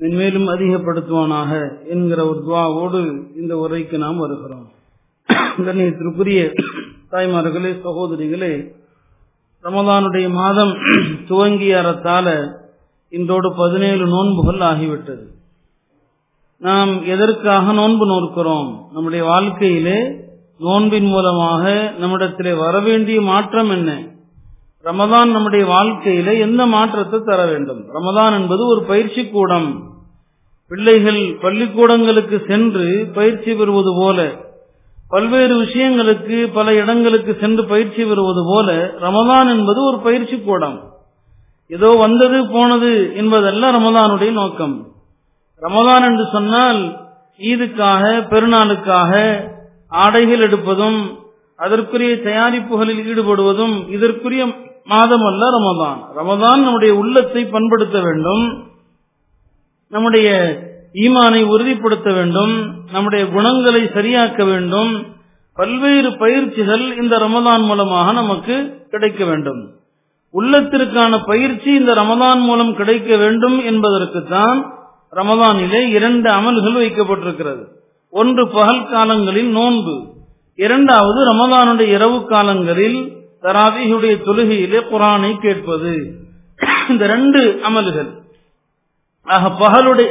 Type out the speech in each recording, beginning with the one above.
மென்மேலும் அதிகப்படுத்துவானாக என்கிற ஒரு துவாவோடு இந்த உரைக்கு நாம் வருகிறோம் கண்ணியத்திற்குரிய தாய்மார்களே சகோதரிகளே ரமதானுடைய மாதம் துவங்கிய அறத்தால இன்றோடு பதினேழு நோன்புகள் ஆகிவிட்டது நாம் எதற்காக நோன்பு நோக்கிறோம் நம்முடைய வாழ்க்கையிலே நோன்பின் மூலமாக நம்மிடத்திலே வரவேண்டிய மாற்றம் என்ன ரமதான் நம்முடைய வாழ்க்கையில எந்த மாற்றத்தை தர வேண்டும் ரமதான் என்பது ஒரு பயிற்சி கூடம் பிள்ளைகள் பள்ளிக்கூடங்களுக்கு சென்று பயிற்சி பெறுவது போல பல்வேறு விஷயங்களுக்கு பல இடங்களுக்கு சென்று பயிற்சி பெறுவது போல ரமதான் என்பது ஒரு பயிற்சி கூடம் ஏதோ வந்தது போனது என்பதல்ல ரமதானுடைய நோக்கம் ரமதான் என்று சொன்னால் ஈதுக்காக பெருநாளுக்காக ஆடைகள் எடுப்பதும் அதற்குரிய தயாரிப்புகளில் ஈடுபடுவதும் இதற்குரிய மாதம் அல்ல ரமதான் ரமதான் நம்முடைய உள்ளத்தை பண்படுத்த வேண்டும் நம்முடைய ஈமானை உறுதிப்படுத்த வேண்டும் நம்முடைய குணங்களை சரியாக்க வேண்டும் பல்வேறு பயிற்சிகள் இந்த ரமதான் மூலமாக நமக்கு கிடைக்க வேண்டும் உள்ளத்திற்கான பயிற்சி இந்த ரமதான் மூலம் கிடைக்க வேண்டும் என்பதற்குத்தான் ரமதானிலே இரண்டு அமல்கள் வைக்கப்பட்டிருக்கிறது ஒன்று பகல் காலங்களில் நோன்பு இரண்டாவது ரமதானுடைய இரவு காலங்களில் தராவியுடைய தொழுகையிலே குரானை கேட்பது இந்த ரெண்டு அமல்கள் ஆக பகலுடைய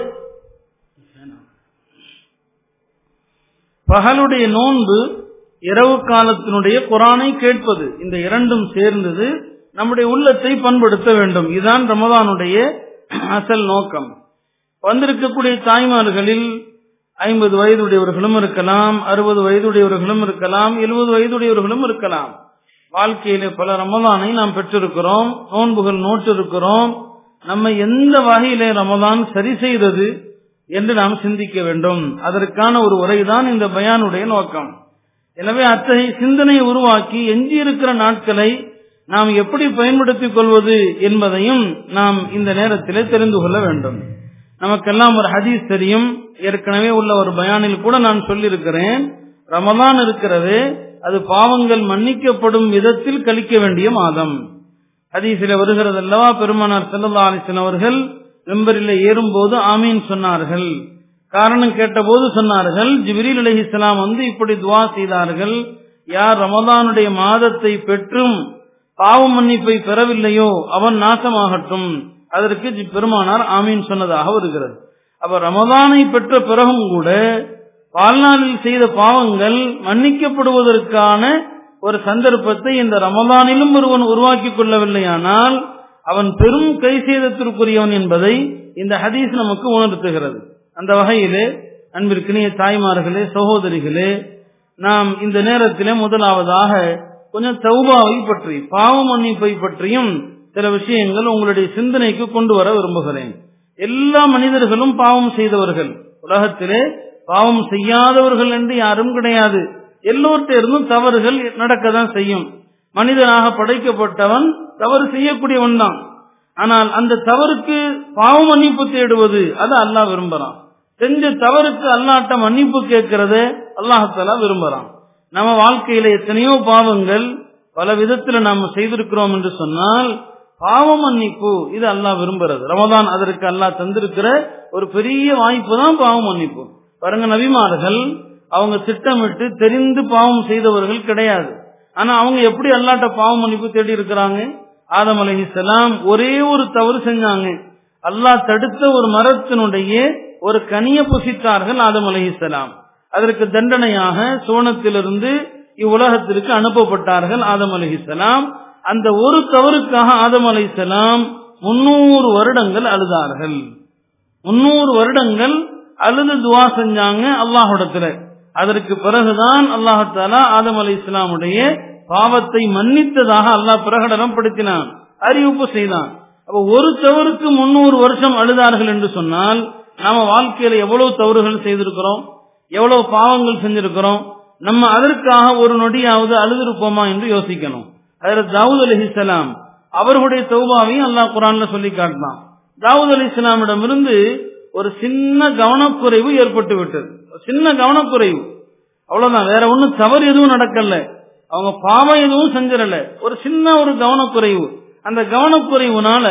பகலுடைய நோன்பு இரவு காலத்தினுடைய குரானை கேட்பது இந்த இரண்டும் சேர்ந்தது நம்முடைய உள்ளத்தை பண்படுத்த வேண்டும் இதுதான் ரமதானுடைய அசல் நோக்கம் வந்திருக்கக்கூடிய தாய்மார்களில் ஐம்பது வயதுடையவர்களும் இருக்கலாம் அறுபது வயதுடையவர்களும் இருக்கலாம் எழுபது வயதுடையவர்களும் இருக்கலாம் வாழ்க்கையில பல ரமதானை நாம் பெற்றிருக்கிறோம் நோன்புகள் நோட்டிருக்கிறோம் நம்ம எந்த வகையிலே ரமதான் சரி செய்தது என்று நாம் சிந்திக்க வேண்டும் அதற்கான ஒரு உரைதான் இந்த பயானுடைய நோக்கம் எனவே அத்தகைய சிந்தனையை உருவாக்கி எஞ்சியிருக்கிற நாட்களை நாம் எப்படி பயன்படுத்திக் கொள்வது என்பதையும் நாம் இந்த நேரத்திலே தெரிந்து கொள்ள வேண்டும் நமக்கெல்லாம் ஒரு ஹதீஸ் தெரியும் ஏற்கனவே உள்ள ஒரு பயானில் கூட நான் சொல்லியிருக்கிறேன் ரமதான் இருக்கிறது அது பாவங்கள் மன்னிக்கப்படும் விதத்தில் கழிக்க வேண்டிய மாதம் ஹதீஸில வருகிறது அல்லவா பெருமானார் செல்லல்லா அலிசன் அவர்கள் மெம்பரில் ஏறும்போது ஆமீன் சொன்னார்கள் காரணம் கேட்டபோது சொன்னார்கள் ஜிபிரில் அலி இஸ்லாம் வந்து இப்படி துவா செய்தார்கள் யார் ரமதானுடைய மாதத்தை பெற்றும் பாவ மன்னிப்பை பெறவில்லையோ அவன் நாசமாகட்டும் அதற்கு பெருமானார் ஆமீன் சொன்னதாக வருகிறது அப்ப ரமதானை பெற்ற பிறகும் கூட வாழ்நாளில் செய்த பாவங்கள் மன்னிக்கப்படுவதற்கான ஒரு சந்தர்ப்பத்தை இந்த ரமதானிலும் ஒருவன் உருவாக்கி கொள்ளவில்லையானால் அவன் பெரும் கை சேதத்திற்குரியவன் என்பதை இந்த ஹதீஸ் நமக்கு உணர்த்துகிறது அந்த வகையிலே அன்பிற்கினிய தாய்மார்களே சகோதரிகளே நாம் இந்த நேரத்திலே முதலாவதாக கொஞ்சம் தௌபாவை பற்றி பாவ மன்னிப்பை பற்றியும் சில விஷயங்கள் உங்களுடைய சிந்தனைக்கு கொண்டு வர விரும்புகிறேன் எல்லா மனிதர்களும் பாவம் செய்தவர்கள் உலகத்திலே பாவம் செய்யாதவர்கள் என்று யாரும் கிடையாது எல்லோர்ட்டிருந்தும் தவறுகள் நடக்கதான் செய்யும் மனிதனாக படைக்கப்பட்டவன் தவறு செய்யக்கூடியவன் தான் ஆனால் அந்த தவறுக்கு பாவ மன்னிப்பு தேடுவது அது அல்லாஹ் விரும்புறான் செஞ்ச தவறுக்கு அல்லாட்ட மன்னிப்பு கேட்கறத அல்லாஹாலா விரும்புறான் நம்ம வாழ்க்கையில எத்தனையோ பாவங்கள் பல விதத்துல நாம் செய்திருக்கிறோம் என்று சொன்னால் பாவ மன்னிப்பு இது அல்லாஹ் விரும்புறது ரமதான் அதற்கு அல்லாஹ் தந்திருக்கிற ஒரு பெரிய வாய்ப்பு தான் பாவ மன்னிப்பு பாருங்க நபிமார்கள் அவங்க திட்டமிட்டு தெரிந்து பாவம் செய்தவர்கள் கிடையாது ஆனா அவங்க எப்படி அல்லாட்ட பாவ மன்னிப்பு தேடி இருக்கிறாங்க ஆதம் அலஹிசலாம் ஒரே ஒரு தவறு செஞ்சாங்க அல்லாஹ் தடுத்த ஒரு மரத்தினுடைய ஒரு கனிய புசித்தார்கள் ஆதம் அலஹிசலாம் அதற்கு தண்டனையாக சோனத்திலிருந்து இவ்வுலகத்திற்கு அனுப்பப்பட்டார்கள் ஆதம் அலஹிசலாம் அந்த ஒரு தவறுக்காக ஆதம் அலைசலாம் முன்னூறு வருடங்கள் அழுதார்கள் முன்னூறு வருடங்கள் அழுது துவா செஞ்சாங்க அல்லாஹிடத்துல அதற்கு பிறகுதான் அல்லாஹாலா ஆதம் அலி இஸ்லாமுடைய பாவத்தை மன்னித்ததாக அல்லாஹ் பிரகடனம் படுத்தினான் அறிவிப்பு செய்தான் அப்ப ஒரு தவறுக்கு முன்னூறு வருஷம் அழுதார்கள் என்று சொன்னால் நாம வாழ்க்கையில எவ்வளவு தவறுகள் செய்திருக்கிறோம் எவ்வளவு பாவங்கள் செஞ்சிருக்கிறோம் நம்ம அதற்காக ஒரு நொடியாவது அழுதிருப்போமா என்று யோசிக்கணும் அதில் தாவூத் அலி இஸ்லாம் அவர்களுடைய தௌபாவையும் அல்லாஹ் குரான்ல சொல்லி காட்டினான் தாவூத் அலி இஸ்லாமிடமிருந்து ஒரு சின்ன கவனக்குறைவு ஏற்பட்டு விட்டது சின்ன கவனக்குறைவு அவ்வளவுதான் வேற ஒண்ணும் தவறு எதுவும் நடக்கல அவங்க பாவம் எதுவும் செஞ்சிடல ஒரு சின்ன ஒரு கவனக்குறைவு அந்த கவனக்குறைவுனால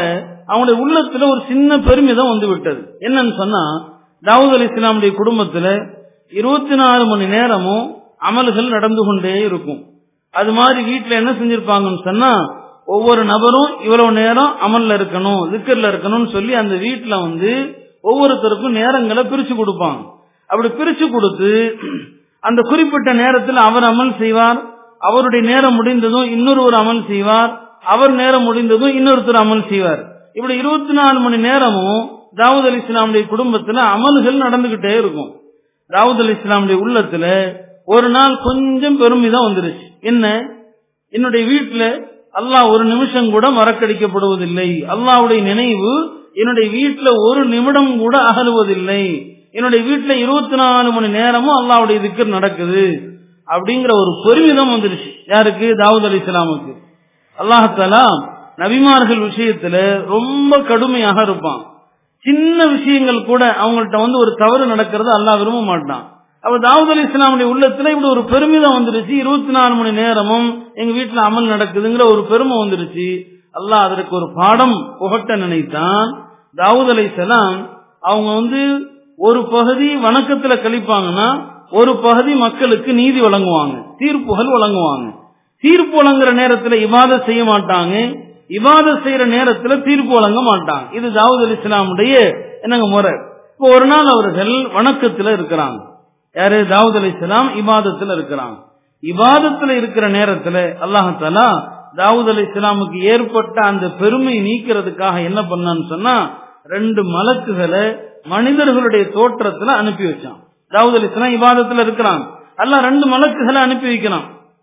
அவங்களுடைய உள்ளத்துல ஒரு சின்ன பெருமிதம் வந்து விட்டது என்னன்னு சொன்னா தாவூத் அலி இஸ்லாமுடைய குடும்பத்துல இருபத்தி நாலு மணி நேரமும் அமல்கள் நடந்து கொண்டே இருக்கும் அது மாதிரி வீட்டுல என்ன செஞ்சிருப்பாங்கன்னு சொன்னா ஒவ்வொரு நபரும் இவ்வளவு நேரம் அமல்ல இருக்கணும் திக்கர்ல இருக்கணும்னு சொல்லி அந்த வீட்டுல வந்து ஒவ்வொருத்தருக்கும் நேரங்களை பிரிச்சு கொடுப்பாங்க அப்படி பிரிச்சு கொடுத்து அந்த குறிப்பிட்ட நேரத்தில் அவர் அமல் செய்வார் அவருடைய நேரம் முடிந்ததும் இன்னொரு ஒரு அமல் செய்வார் அவர் நேரம் முடிந்ததும் இன்னொருத்தர் அமல் செய்வார் இப்படி இருபத்தி நாலு மணி நேரமும் தாவூத் அலி இஸ்லாமுடைய குடும்பத்துல அமல்கள் நடந்துகிட்டே இருக்கும் தாவூத் அலி இஸ்லாமுடைய உள்ளத்துல ஒரு நாள் கொஞ்சம் பெருமிதம் வந்துருச்சு என்ன என்னுடைய வீட்டுல அல்லாஹ் ஒரு நிமிஷம் கூட மறக்கடிக்கப்படுவதில்லை அல்லாஹ்வுடைய நினைவு என்னுடைய வீட்டுல ஒரு நிமிடம் கூட அகலுவதில்லை என்னுடைய வீட்டுல இருபத்தி நாலு மணி நேரமும் அல்லாஹ்வுடைய திக்கர் நடக்குது அப்படிங்கிற ஒரு பெருமிதம் வந்துருச்சு யாருக்கு தாவூத் அலி இஸ்லாமுக்கு அல்லாஹாலா நபிமார்கள் விஷயத்துல ரொம்ப கடுமையாக இருப்பான் சின்ன விஷயங்கள் கூட அவங்கள்ட்ட வந்து ஒரு தவறு நடக்கிறது அல்லாஹ் விரும்ப மாட்டான் அப்ப தாவூத் அலி இஸ்லாமுடைய உள்ளத்துல இப்படி ஒரு பெருமிதம் வந்துருச்சு இருபத்தி நாலு மணி நேரமும் எங்க வீட்டுல அமல் நடக்குதுங்கிற ஒரு பெருமை வந்துருச்சு அல்லாஹ் அதற்கு ஒரு பாடம் புகட்ட நினைத்தான் தாவூத் அலி இஸ்லாம் அவங்க வந்து ஒரு பகுதி வணக்கத்துல கழிப்பாங்கன்னா ஒரு பகுதி மக்களுக்கு நீதி வழங்குவாங்க தீர்ப்புகள் வழங்குவாங்க தீர்ப்பு வழங்குற நேரத்துல இபாதத் செய்ய மாட்டாங்க இபாதத் செய்யற நேரத்துல தீர்ப்பு வழங்க மாட்டாங்க இது தாவூத் அலி இஸ்லாமுடைய என்னங்க முறை இப்போ ஒரு நாள் அவர்கள் வணக்கத்துல இருக்கிறாங்க யாரு தாவூத் அலி இஸ்லாம் இபாதத்துல இருக்கிறாங்க இபாதத்துல இருக்கிற நேரத்துல அல்லாஹாலா தாவூத் அலி இஸ்லாமுக்கு ஏற்பட்ட அந்த பெருமை நீக்கிறதுக்காக என்ன பண்ணான்னு சொன்னா ரெண்டு மலக்குகளை மனிதர்களுடைய தோற்றத்துல அனுப்பி வச்சான் தாவூத் அலி இஸ்லாம் இபாதத்துல இருக்கிறான் அல்லாஹ் ரெண்டு மலக்குகளை அனுப்பி வைக்கிறான்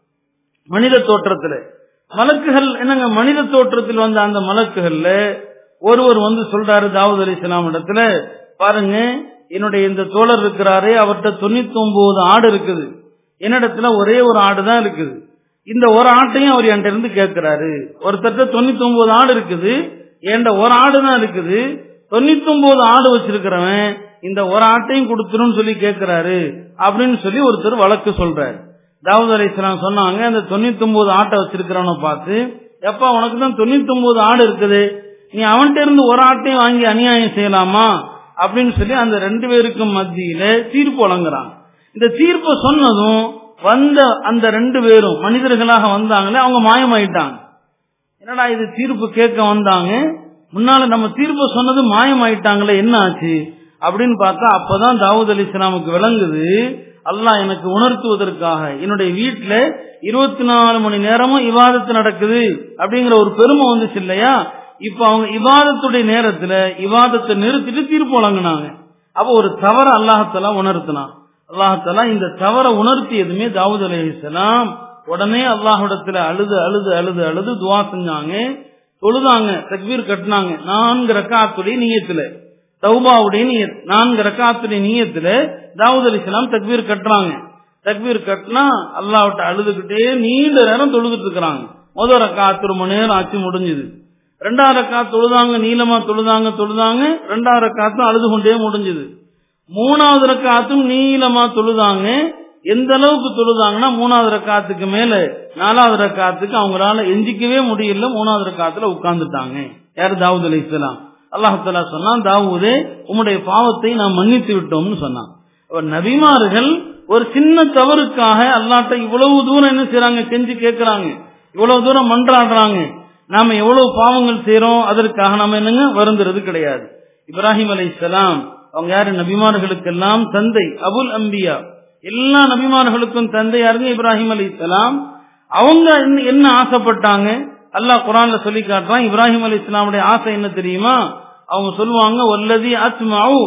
மனித தோற்றத்துல மலக்குகள் என்னங்க மனித தோற்றத்தில் வந்த அந்த மலக்குகள்ல ஒருவர் வந்து சொல்றாரு தாவூத் அலி இஸ்லாம் இடத்துல பாருங்க என்னுடைய இந்த தோழர் இருக்கிறாரே அவர்கிட்ட தொண்ணூத்தி ஒன்பது ஆடு இருக்குது என்னிடத்துல ஒரே ஒரு ஆடு தான் இருக்குது இந்த ஒரு ஆட்டையும் அவர் என்கிட்ட இருந்து கேட்கிறாரு ஒருத்தர்ட்ட தொண்ணூத்தி ஒன்பது ஆடு இருக்குது என்கிட்ட ஒரு ஆடு தான் இருக்குது தொண்ணூத்தி ஒன்பது ஆடு வச்சிருக்கிறவன் இந்த ஒரு ஆட்டையும் கொடுத்துருன்னு சொல்லி கேட்கிறாரு அப்படின்னு சொல்லி ஒருத்தர் வழக்கு சொல்றாரு தாவூத் அலி இஸ்லாம் சொன்னாங்க அந்த தொண்ணூத்தி ஒன்பது ஆட்டை வச்சிருக்கிறவனை பார்த்து எப்பா உனக்கு தான் தொண்ணூத்தி ஒன்பது ஆடு இருக்குது நீ அவன்கிட்ட இருந்து ஒரு ஆட்டையும் வாங்கி அநியாயம் செய்யலாமா அப்படின்னு சொல்லி அந்த ரெண்டு பேருக்கும் மத்தியில தீர்ப்பு வழங்குறாங்க இந்த தீர்ப்பை சொன்னதும் வந்த அந்த ரெண்டு பேரும் மனிதர்களாக வந்தாங்களே அவங்க மாயமாயிட்டாங்க என்னடா இது தீர்ப்பு கேட்க வந்தாங்க முன்னால நம்ம தீர்ப்பு சொன்னது மாயமாயிட்டாங்களே என்ன ஆச்சு அப்படின்னு பார்த்தா அப்பதான் தாவூத் அலி இஸ்லாமுக்கு விளங்குது அல்லாஹ் எனக்கு உணர்த்துவதற்காக என்னுடைய வீட்டுல இருபத்தி நாலு மணி நேரமும் இவாதத்து நடக்குது அப்படிங்கிற ஒரு பெருமை வந்துச்சு இல்லையா இப்ப அவங்க இவாதத்துடைய நேரத்துல இவாதத்தை நிறுத்திட்டு தீர்ப்பு வழங்கினாங்க அப்ப ஒரு தவற அல்லாஹத்தலா உணர்த்தினான் அல்லாஹத்தலா இந்த தவற உணர்த்தியதுமே தாவூத் அலிஹலாம் உடனே அல்லாஹிடத்துல அழுது அழுது அழுது அழுது துவா செஞ்சாங்க தொழுதாங்க தக்பீர் கட்டினாங்க நான்கு ரக்காத்துடைய நீயத்துல தௌபாவுடைய நீயத் நான்கு ரக்காத்துடைய நீயத்துல தாவூத் அலிஸ்லாம் தக்பீர் கட்டுறாங்க தக்பீர் கட்டினா அல்லாவிட்ட அழுதுகிட்டே நீண்ட நேரம் தொழுதுட்டு இருக்கிறாங்க முதல் ரக்காத்து ஒரு மணி நேரம் ஆச்சு முடிஞ்சுது ரெண்டாவது ரக்காத்து தொழுதாங்க நீளமா தொழுதாங்க தொழுதாங்க ரெண்டாவது ரக்காத்தும் அழுது கொண்டே முடிஞ்சுது மூணாவது ரக்காத்தும் நீளமா தொழுதாங்க எந்த அளவுக்கு தொழுதாங்கன்னா மூணாவது ரக்காத்துக்கு மேல நாலாவது ரக்காத்துக்கு அவங்களால எஞ்சிக்கவே முடியல மூணாவது ரக்காத்துல உட்கார்ந்துட்டாங்க யாரு தாவூத் அலி இஸ்லாம் அல்லாஹாலா சொன்னான் தாவூதே உம்முடைய பாவத்தை நாம் மன்னித்து விட்டோம்னு சொன்னான் நபிமார்கள் ஒரு சின்ன தவறுக்காக அல்லாட்ட இவ்வளவு தூரம் என்ன செய்யறாங்க செஞ்சு கேட்கிறாங்க இவ்வளவு தூரம் மன்றாடுறாங்க நாம எவ்வளவு பாவங்கள் செய்யறோம் அதற்காக நாம என்னங்க வருந்துறது கிடையாது இப்ராஹிம் அலை இஸ்லாம் அவங்க யாரு நபிமார்களுக்கெல்லாம் தந்தை அபுல் அம்பியா எல்லா நபிமார்களுக்கும் தந்தை யாருங்க இப்ராஹிம் அலி இஸ்லாம் அவங்க என்ன ஆசைப்பட்டாங்க அல்லாஹ் குரான்ல சொல்லி காட்டுறான் இப்ராஹிம் அலி இஸ்லாமுடைய ஆசை என்ன தெரியுமா அவங்க சொல்லுவாங்க ஒல்லதி அத்மாவு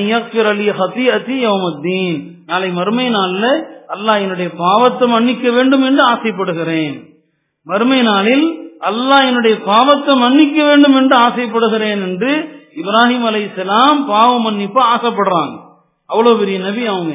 அலி ஹத்தி அத்தி யௌமுத்தீன் நாளை மறுமை நாள்ல அல்லாஹ் என்னுடைய பாவத்தை மன்னிக்க வேண்டும் என்று ஆசைப்படுகிறேன் மறுமை நாளில் அல்லாஹ் என்னுடைய பாவத்தை மன்னிக்க வேண்டும் என்று ஆசைப்படுகிறேன் என்று இப்ராஹிம் அலை இஸ்லாம் பாவ மன்னிப்பு ஆசைப்படுறாங்க அவ்வளவு பெரிய நபி அவங்க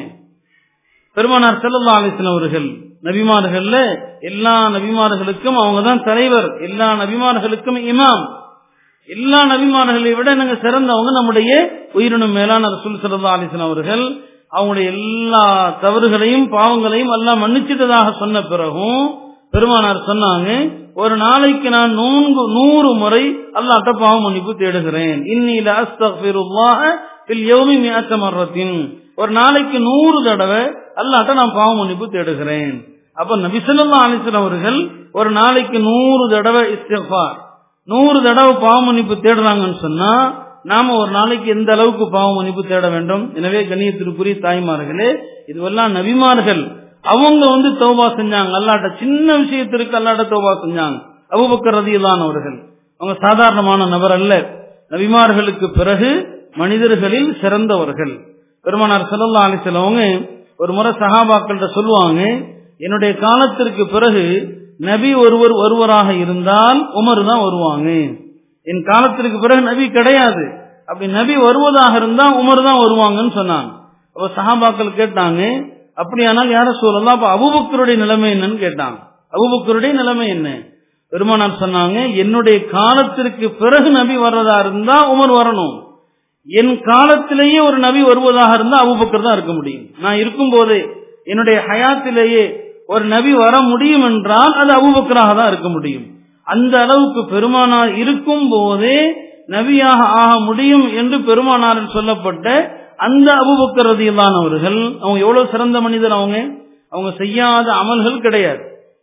பெருமானார் செல்லல்லா அலிஸ்லாம் அவர்கள் நபிமார்கள்ல எல்லா நபிமார்களுக்கும் அவங்க தான் தலைவர் எல்லா நபிமார்களுக்கும் இமாம் எல்லா நபிமார்களை விட நாங்க சிறந்தவங்க நம்முடைய உயிரினும் மேலான ரசூல் சல்லா அலிஸ்லாம் அவர்கள் அவங்களுடைய எல்லா தவறுகளையும் பாவங்களையும் எல்லாம் மன்னிச்சிட்டதாக சொன்ன பிறகும் பெருமானார் சொன்னாங்க ஒரு நாளைக்கு நான் நூன்கு நூறு முறை அல்லாட்ட பாவ மன்னிப்பு தேடுகிறேன் இன்னில அஸ்தக்ஃபிருல்லாஹ ஃபில் யௌமி மிஅத்த மர்ரத்தின் ஒரு நாளைக்கு நூறு தடவை அல்லாட்ட நான் பாவ மன்னிப்பு தேடுகிறேன் அப்ப நபி ஸல்லல்லாஹு அலைஹி வஸல்லம் அவர்கள் ஒரு நாளைக்கு நூறு தடவை இஸ்திக்ஃபார் நூறு தடவை பாவ மன்னிப்பு தேடுறாங்கன்னு சொன்னா நாம ஒரு நாளைக்கு எந்த அளவுக்கு பாவ மன்னிப்பு தேட வேண்டும் எனவே கண்ணியத்திற்குரிய தாய்மார்களே இதுவெல்லாம் நபிமார்கள் அவங்க வந்து தௌபா செஞ்சாங்க அல்லாட்ட சின்ன விஷயத்திற்கு அல்லாட்ட தௌபா செஞ்சாங்க அபுபக்கர் ரதியிலான அவர்கள் அவங்க சாதாரணமான நபர் அல்ல நபிமார்களுக்கு பிறகு மனிதர்களில் சிறந்தவர்கள் பெருமானார் செல்லல்லா அலிசல்லவங்க ஒரு முறை சஹாபாக்கள்கிட்ட சொல்லுவாங்க என்னுடைய காலத்திற்கு பிறகு நபி ஒருவர் ஒருவராக இருந்தால் உமர் தான் வருவாங்க என் காலத்திற்கு பிறகு நபி கிடையாது அப்படி நபி வருவதாக இருந்தா உமர் தான் வருவாங்கன்னு சொன்னாங்க அப்ப சஹாபாக்கள் கேட்டாங்க அப்படியானால் யார சொல்லலாம் அப்ப அபுபக்கருடைய நிலைமை என்னன்னு கேட்டாங்க அபுபக்கருடைய நிலைமை என்ன பெருமானார் சொன்னாங்க என்னுடைய காலத்திற்கு பிறகு நபி வர்றதா இருந்தா உமர் வரணும் என் காலத்திலேயே ஒரு நபி வருவதாக இருந்தா அபுபக்கர் தான் இருக்க முடியும் நான் இருக்கும் போதே என்னுடைய ஹயாத்திலேயே ஒரு நபி வர முடியும் என்றால் அது அபுபக்கராக தான் இருக்க முடியும் அந்த அளவுக்கு பெருமானார் இருக்கும் போதே நபியாக ஆக முடியும் என்று பெருமானாரில் சொல்லப்பட்ட அந்த அபுபக்கர் ரதியில்லானவர்கள் அவங்க எவ்வளவு சிறந்த மனிதர் அவங்க அவங்க செய்யாத அமல்கள் கிடையாது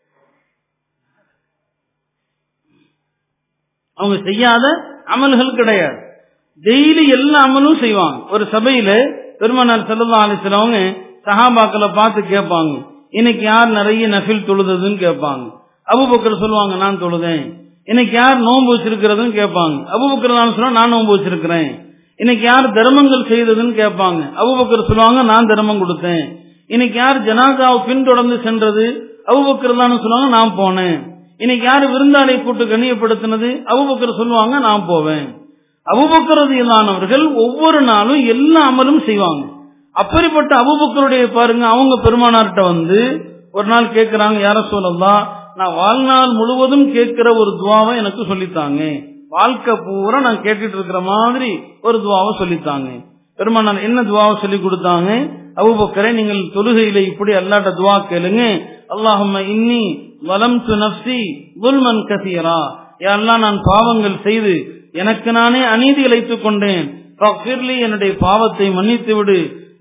அவங்க செய்யாத அமல்கள் கிடையாது டெய்லி எல்லா அமலும் செய்வாங்க ஒரு சபையில பெருமானார் செல்லா அலிஸ்லவங்க சஹாபாக்களை பார்த்து கேட்பாங்க இன்னைக்கு யார் நிறைய நஃபில் தொழுதுன்னு கேட்பாங்க அபுபக்கர் சொல்லுவாங்க நான் தொழுதேன் இன்னைக்கு யார் நோன்பு வச்சிருக்கிறதுன்னு கேட்பாங்க அபுபக்கர் நான் சொல்லுவாங்க நான் நோன்பு வச்சிருக்கிறேன் இன்னைக்கு யார் தர்மங்கள் செய்ததுன்னு கேட்பாங்க அபுபக்கர் சொல்லுவாங்க நான் தர்மம் கொடுத்தேன் இன்னைக்கு யார் ஜனாதாவை பின்தொடர்ந்து சென்றது அபுபக்கர் தான் சொல்லுவாங்க நான் போனேன் இன்னைக்கு யார் விருந்தாளை கூட்டு கண்ணியப்படுத்தினது அபுபக்கர் சொல்லுவாங்க நான் போவேன் அபுபக்கரதியிலானவர்கள் ஒவ்வொரு நாளும் எல்லா அமலும் செய்வாங்க அப்படிப்பட்ட அபுபக்கருடைய பாருங்க அவங்க பெருமானார்கிட்ட வந்து ஒரு நாள் கேட்கிறாங்க யார சொல்லலாம் நான் வாழ்நாள் முழுவதும் கேட்கிற ஒரு துவாவை எனக்கு சொல்லித்தாங்க வாழ்க்கை பூரா நான் கேட்டுட்டு இருக்கிற மாதிரி ஒரு துவாவை சொல்லித்தாங்க பெருமானார் என்ன துவாவை சொல்லி கொடுத்தாங்க அபுபக்கரை நீங்கள் தொழுகையில இப்படி அல்லாட்ட துவா கேளுங்க அல்லாஹும்ம இன்னி வலம் து நப்சி குல்மன் கசீரா எல்லாம் நான் பாவங்கள் செய்து எனக்கு நானே அநீதி இழைத்துக் கொண்டேன் என்னுடைய பாவத்தை மன்னித்து விடு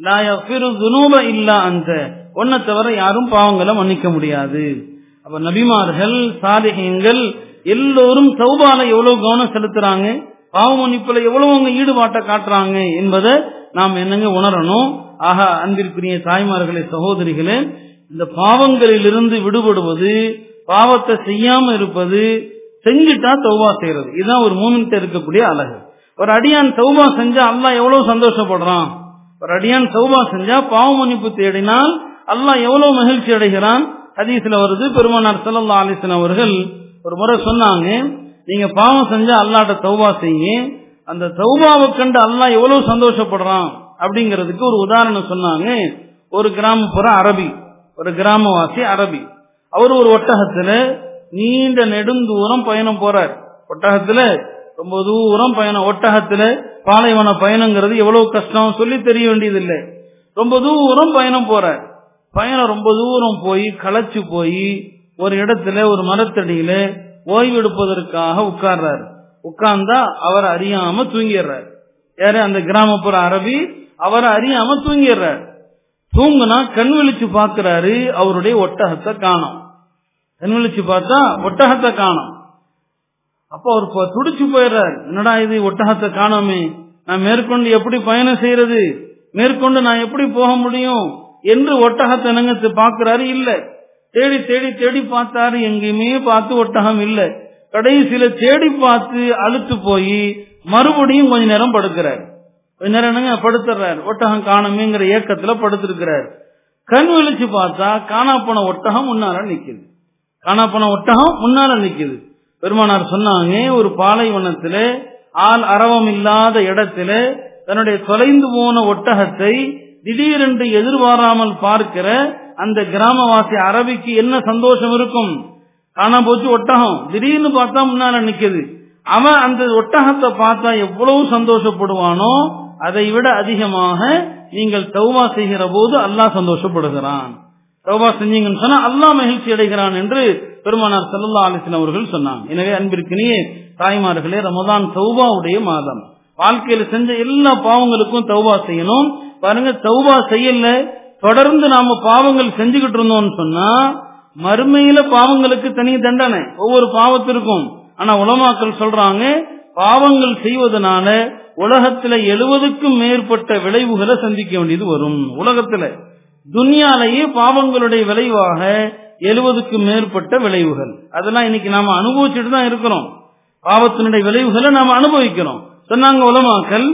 துனூப இல்லா அந்த ஒன்ன தவிர யாரும் பாவங்களை மன்னிக்க முடியாது அப்ப நபிமார்கள் சாலிகங்கள் எல்லோரும் சௌபால எவ்வளவு கவனம் செலுத்துறாங்க பாவ மன்னிப்புல எவ்வளவு அவங்க ஈடுபாட்டை காட்டுறாங்க என்பதை நாம் என்னங்க உணரணும் ஆக அன்பிற்குரிய தாய்மார்களே சகோதரிகளே இந்த பாவங்களிலிருந்து விடுபடுவது பாவத்தை செய்யாம இருப்பது செஞ்சுட்டா தௌபா செய்யறது இதுதான் ஒரு மூமின்ட்ட இருக்கக்கூடிய அழகு ஒரு அடியான் தௌபா செஞ்சா அல்லாஹ் எவ்வளவு சந்தோஷப்படுறான் ஒரு அடியான் தௌபா செஞ்சா பாவ மன்னிப்பு தேடினால் அல்லாஹ் எவ்வளவு மகிழ்ச்சி அடைகிறான் ஹதீஸ்ல வருது பெருமானார் சல்லா அலிஸ்லாம் அவர்கள் ஒரு முறை சொன்னாங்க நீங்க பாவம் செஞ்சா அல்லாட்ட தௌபா செய்யுங்க அந்த தௌபாவை கண்டு அல்லாஹ் எவ்வளவு சந்தோஷப்படுறான் அப்படிங்கிறதுக்கு ஒரு உதாரணம் சொன்னாங்க ஒரு கிராமப்புற அரபி ஒரு கிராமவாசி அரபி அவர் ஒரு ஒட்டகத்துல நீண்ட நெடுந்தூரம் பயணம் போறார் ஒட்டகத்துல ரொம்ப தூரம் பயணம் ஒட்டகத்துல பாலைவன பயணங்கிறது எவ்வளவு கஷ்டம் சொல்லி தெரிய வேண்டியதில்லை ரொம்ப தூரம் பயணம் போறார் பயணம் ரொம்ப தூரம் போய் களைச்சு போய் ஒரு இடத்துல ஒரு மரத்தடியில ஓய்வெடுப்பதற்காக உட்கார்றாரு உட்கார்ந்தா அவர் அறியாம தூங்கிடுறார் யாரு அந்த கிராமப்புற அரபி அவரை அறியாம தூங்கிடுறார் தூங்குனா கண் விழிச்சு பாக்குறாரு அவருடைய ஒட்டகத்தை காணும் கண் விழிச்சு பார்த்தா ஒட்டகத்தை காணும் அப்ப அவர் துடிச்சு போயிடுறாரு என்னடா இது ஒட்டகத்தை காணோமே நான் மேற்கொண்டு எப்படி பயணம் செய்யறது மேற்கொண்டு நான் எப்படி போக முடியும் என்று ஒட்டகத்தை என்னங்க பாக்குறாரு இல்ல தேடி தேடி தேடி பார்த்தாரு எங்கேயுமே பார்த்து ஒட்டகம் இல்ல கடைசியில தேடி பார்த்து அழுத்து போய் மறுபடியும் கொஞ்ச நேரம் படுக்கிறார் கொஞ்ச நேரம் என்னங்க படுத்துறாரு ஒட்டகம் காணுமேங்கிற ஏக்கத்துல படுத்திருக்கிறார் கண் விழிச்சு பார்த்தா காணா போன ஒட்டகம் முன்னால நிக்குது காணா போன ஒட்டகம் முன்னால நிக்குது பெருமானார் சொன்னாங்க ஒரு பாலைவனத்துல ஆள் அரவம் இல்லாத இடத்துல தன்னுடைய தொலைந்து போன ஒட்டகத்தை திடீரென்று எதிர்பாராமல் பார்க்கிற அந்த கிராமவாசி அரபிக்கு என்ன சந்தோஷம் இருக்கும் காணா போச்சு ஒட்டகம் திடீர்னு பார்த்தா முன்னால நிக்குது அவன் அந்த ஒட்டகத்தை பார்த்தா எவ்வளவு சந்தோஷப்படுவானோ அதை விட அதிகமாக நீங்கள் தௌவா செய்கிற போது அல்லாஹ் சந்தோஷப்படுகிறான் தௌபா செஞ்சீங்கன்னு சொன்னா அல்லாஹ் மகிழ்ச்சி அடைகிறான் என்று பெருமானார் சல்லா அலிஸ்லாம் அவர்கள் சொன்னாங்க எனவே அன்பிற்கினியே தாய்மார்களே ரமதான் தௌபாவுடைய மாதம் வாழ்க்கையில செஞ்ச எல்லா பாவங்களுக்கும் தௌபா செய்யணும் பாருங்க தௌபா செய்யல தொடர்ந்து நாம பாவங்கள் செஞ்சுக்கிட்டு இருந்தோம்னு சொன்னா மறுமையில பாவங்களுக்கு தனி தண்டனை ஒவ்வொரு பாவத்திற்கும் ஆனா உலமாக்கள் சொல்றாங்க பாவங்கள் செய்வதனால உலகத்துல எழுபதுக்கும் மேற்பட்ட விளைவுகளை சந்திக்க வேண்டியது வரும் உலகத்துல துன்யாலேயே பாவங்களுடைய விளைவாக எழுபதுக்கும் மேற்பட்ட விளைவுகள் அதெல்லாம் இன்னைக்கு நாம அனுபவிச்சுட்டு தான் இருக்கிறோம் பாவத்தினுடைய விளைவுகளை நாம அனுபவிக்கிறோம் சொன்னாங்க உலமாக்கள்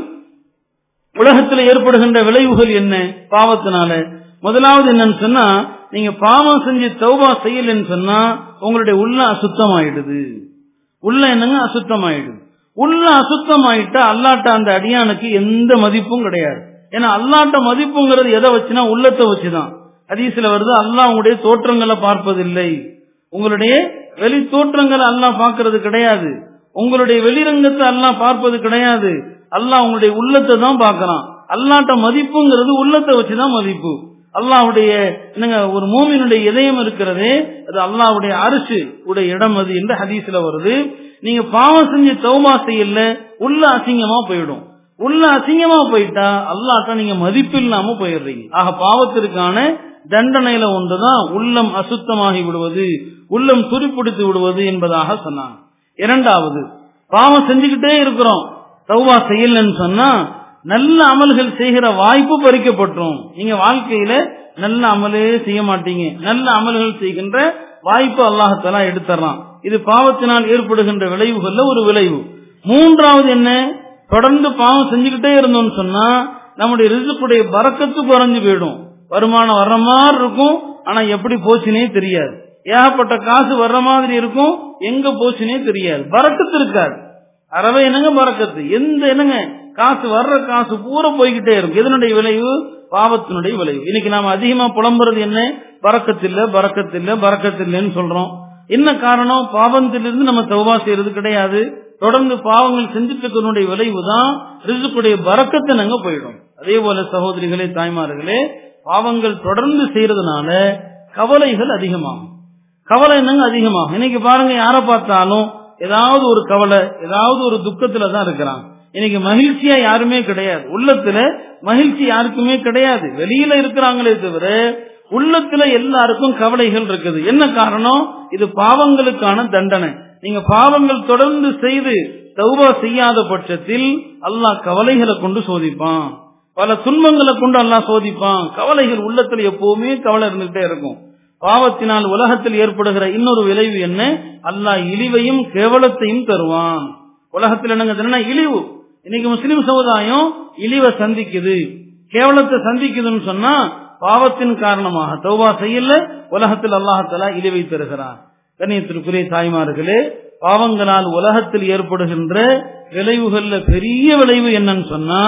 உலகத்தில் ஏற்படுகின்ற விளைவுகள் என்ன பாவத்தினால முதலாவது என்னன்னு சொன்னா நீங்க பாவம் செஞ்சு தௌபா செய்யலன்னு சொன்னா உங்களுடைய உள்ள அசுத்தமாயிடுது உள்ள என்னங்க அசுத்தமாயிடுது உள்ள அசுத்தமாயிட்டா அல்லாட்ட அந்த அடியானுக்கு எந்த மதிப்பும் கிடையாது ஏன்னா அல்லாட்ட மதிப்புங்கிறது எதை வச்சுனா உள்ளத்தை வச்சுதான் ஹதீஸ்ல வருது அல்லாஹ் உங்களுடைய தோற்றங்களை பார்ப்பதில்லை உங்களுடைய வெளி தோற்றங்களை அல்லாஹ் பார்க்கறது கிடையாது உங்களுடைய வெளிரங்கத்தை அல்லாஹ் பார்ப்பது கிடையாது அல்லாஹ் உங்களுடைய உள்ளத்தை தான் பார்க்கறான் அல்லாட்ட மதிப்புங்கிறது உள்ளத்தை வச்சுதான் மதிப்பு அல்லாஹ்வுடைய என்னங்க ஒரு மூமினுடைய இதயம் இருக்கிறதே அது அல்லாஹ்வுடைய அரிசி உடைய இடம் அது என்று ஹதீஸ்ல வருது நீங்க பாவம் செஞ்சு தௌமா செய்யல உள்ள அசிங்கமா போயிடும் உள்ள அசிங்கமா போயிட்டா அல்லாட்ட நீங்க மதிப்பு இல்லாம போயிடுறீங்க ஆக பாவத்திற்கான தண்டனையில ஒன்றுதான் உள்ளம் அசுத்தமாகி விடுவது உள்ளம் துருப்பிடித்து விடுவது என்பதாக சொன்னாங்க இரண்டாவது பாவம் செஞ்சுக்கிட்டே இருக்கிறோம் தௌபா செய்யலன்னு சொன்னா நல்ல அமல்கள் செய்கிற வாய்ப்பு பறிக்கப்பட்டுரும் நீங்க வாழ்க்கையில நல்ல அமலே செய்ய மாட்டீங்க நல்ல அமல்கள் செய்கின்ற வாய்ப்பு அல்லாஹத்தலா எடுத்துறான் இது பாவத்தினால் ஏற்படுகின்ற விளைவுகள்ல ஒரு விளைவு மூன்றாவது என்ன தொடர்ந்து பாவம் செஞ்சுக்கிட்டே இருந்தோம்னு சொன்னா நம்முடைய ரிசுக்குடைய பறக்கத்து குறைஞ்சு போயிடும் வருமானம் வர்ற மாதிரி இருக்கும் ஆனா எப்படி போச்சுனே தெரியாது ஏகப்பட்ட காசு வர்ற மாதிரி இருக்கும் எங்க போச்சுனே தெரியாது பறக்கத்து இருக்காது அறவே என்னங்க பறக்கத்து எந்த என்னங்க காசு வர்ற காசு பூரா போய்கிட்டே இருக்கும் எதனுடைய விளைவு பாவத்தினுடைய விளைவு இன்னைக்கு நாம அதிகமா புலம்புறது என்ன பறக்கத்தில்ல பறக்கத்தில்ல பறக்கத்தில்லன்னு சொல்றோம் என்ன காரணம் பாவத்திலிருந்து நம்ம தௌபா செய்யறது கிடையாது தொடர்ந்து பாவங்கள் செஞ்சுட்டு இருக்கிறனுடைய விளைவு தான் ரிசுக்குடைய பறக்கத்தை நாங்க போயிடும் அதே போல சகோதரிகளே தாய்மார்களே பாவங்கள் தொடர்ந்து செய்யறதுனால கவலைகள் அதிகமாகும் கவலை என்னங்க அதிகமாகும் இன்னைக்கு பாருங்க யாரை பார்த்தாலும் ஏதாவது ஒரு கவலை ஏதாவது ஒரு துக்கத்துல தான் இருக்கிறாங்க இன்னைக்கு மகிழ்ச்சியா யாருமே கிடையாது உள்ளத்துல மகிழ்ச்சி யாருக்குமே கிடையாது வெளியில இருக்கிறாங்களே தவிர உள்ளத்துல எல்லாருக்கும் கவலைகள் இருக்குது என்ன காரணம் இது பாவங்களுக்கான தண்டனை நீங்க பாவங்கள் தொடர்ந்து செய்து தௌபா செய்யாத பட்சத்தில் அல்லாஹ் கவலைகளை கொண்டு சோதிப்பான் பல துன்பங்களை கொண்டு அல்லாஹ் சோதிப்பான் கவலைகள் உள்ளத்துல எப்பவுமே கவலை இருந்துகிட்டே இருக்கும் பாவத்தினால் உலகத்தில் ஏற்படுகிற இன்னொரு விளைவு என்ன அல்லாஹ் இழிவையும் கேவலத்தையும் தருவான் உலகத்தில் என்னங்க இழிவு இன்னைக்கு முஸ்லிம் சமுதாயம் இழிவை சந்திக்குது கேவலத்தை சந்திக்குதுன்னு சொன்னா பாவத்தின் காரணமாக தௌபா செய்யல உலகத்தில் அல்லாஹலா இழிவை தருகிறான் கண்ணியத்திற்குரிய தாய்மார்களே பாவங்களால் உலகத்தில் ஏற்படுகின்ற விளைவுகள்ல பெரிய விளைவு என்னன்னு சொன்னா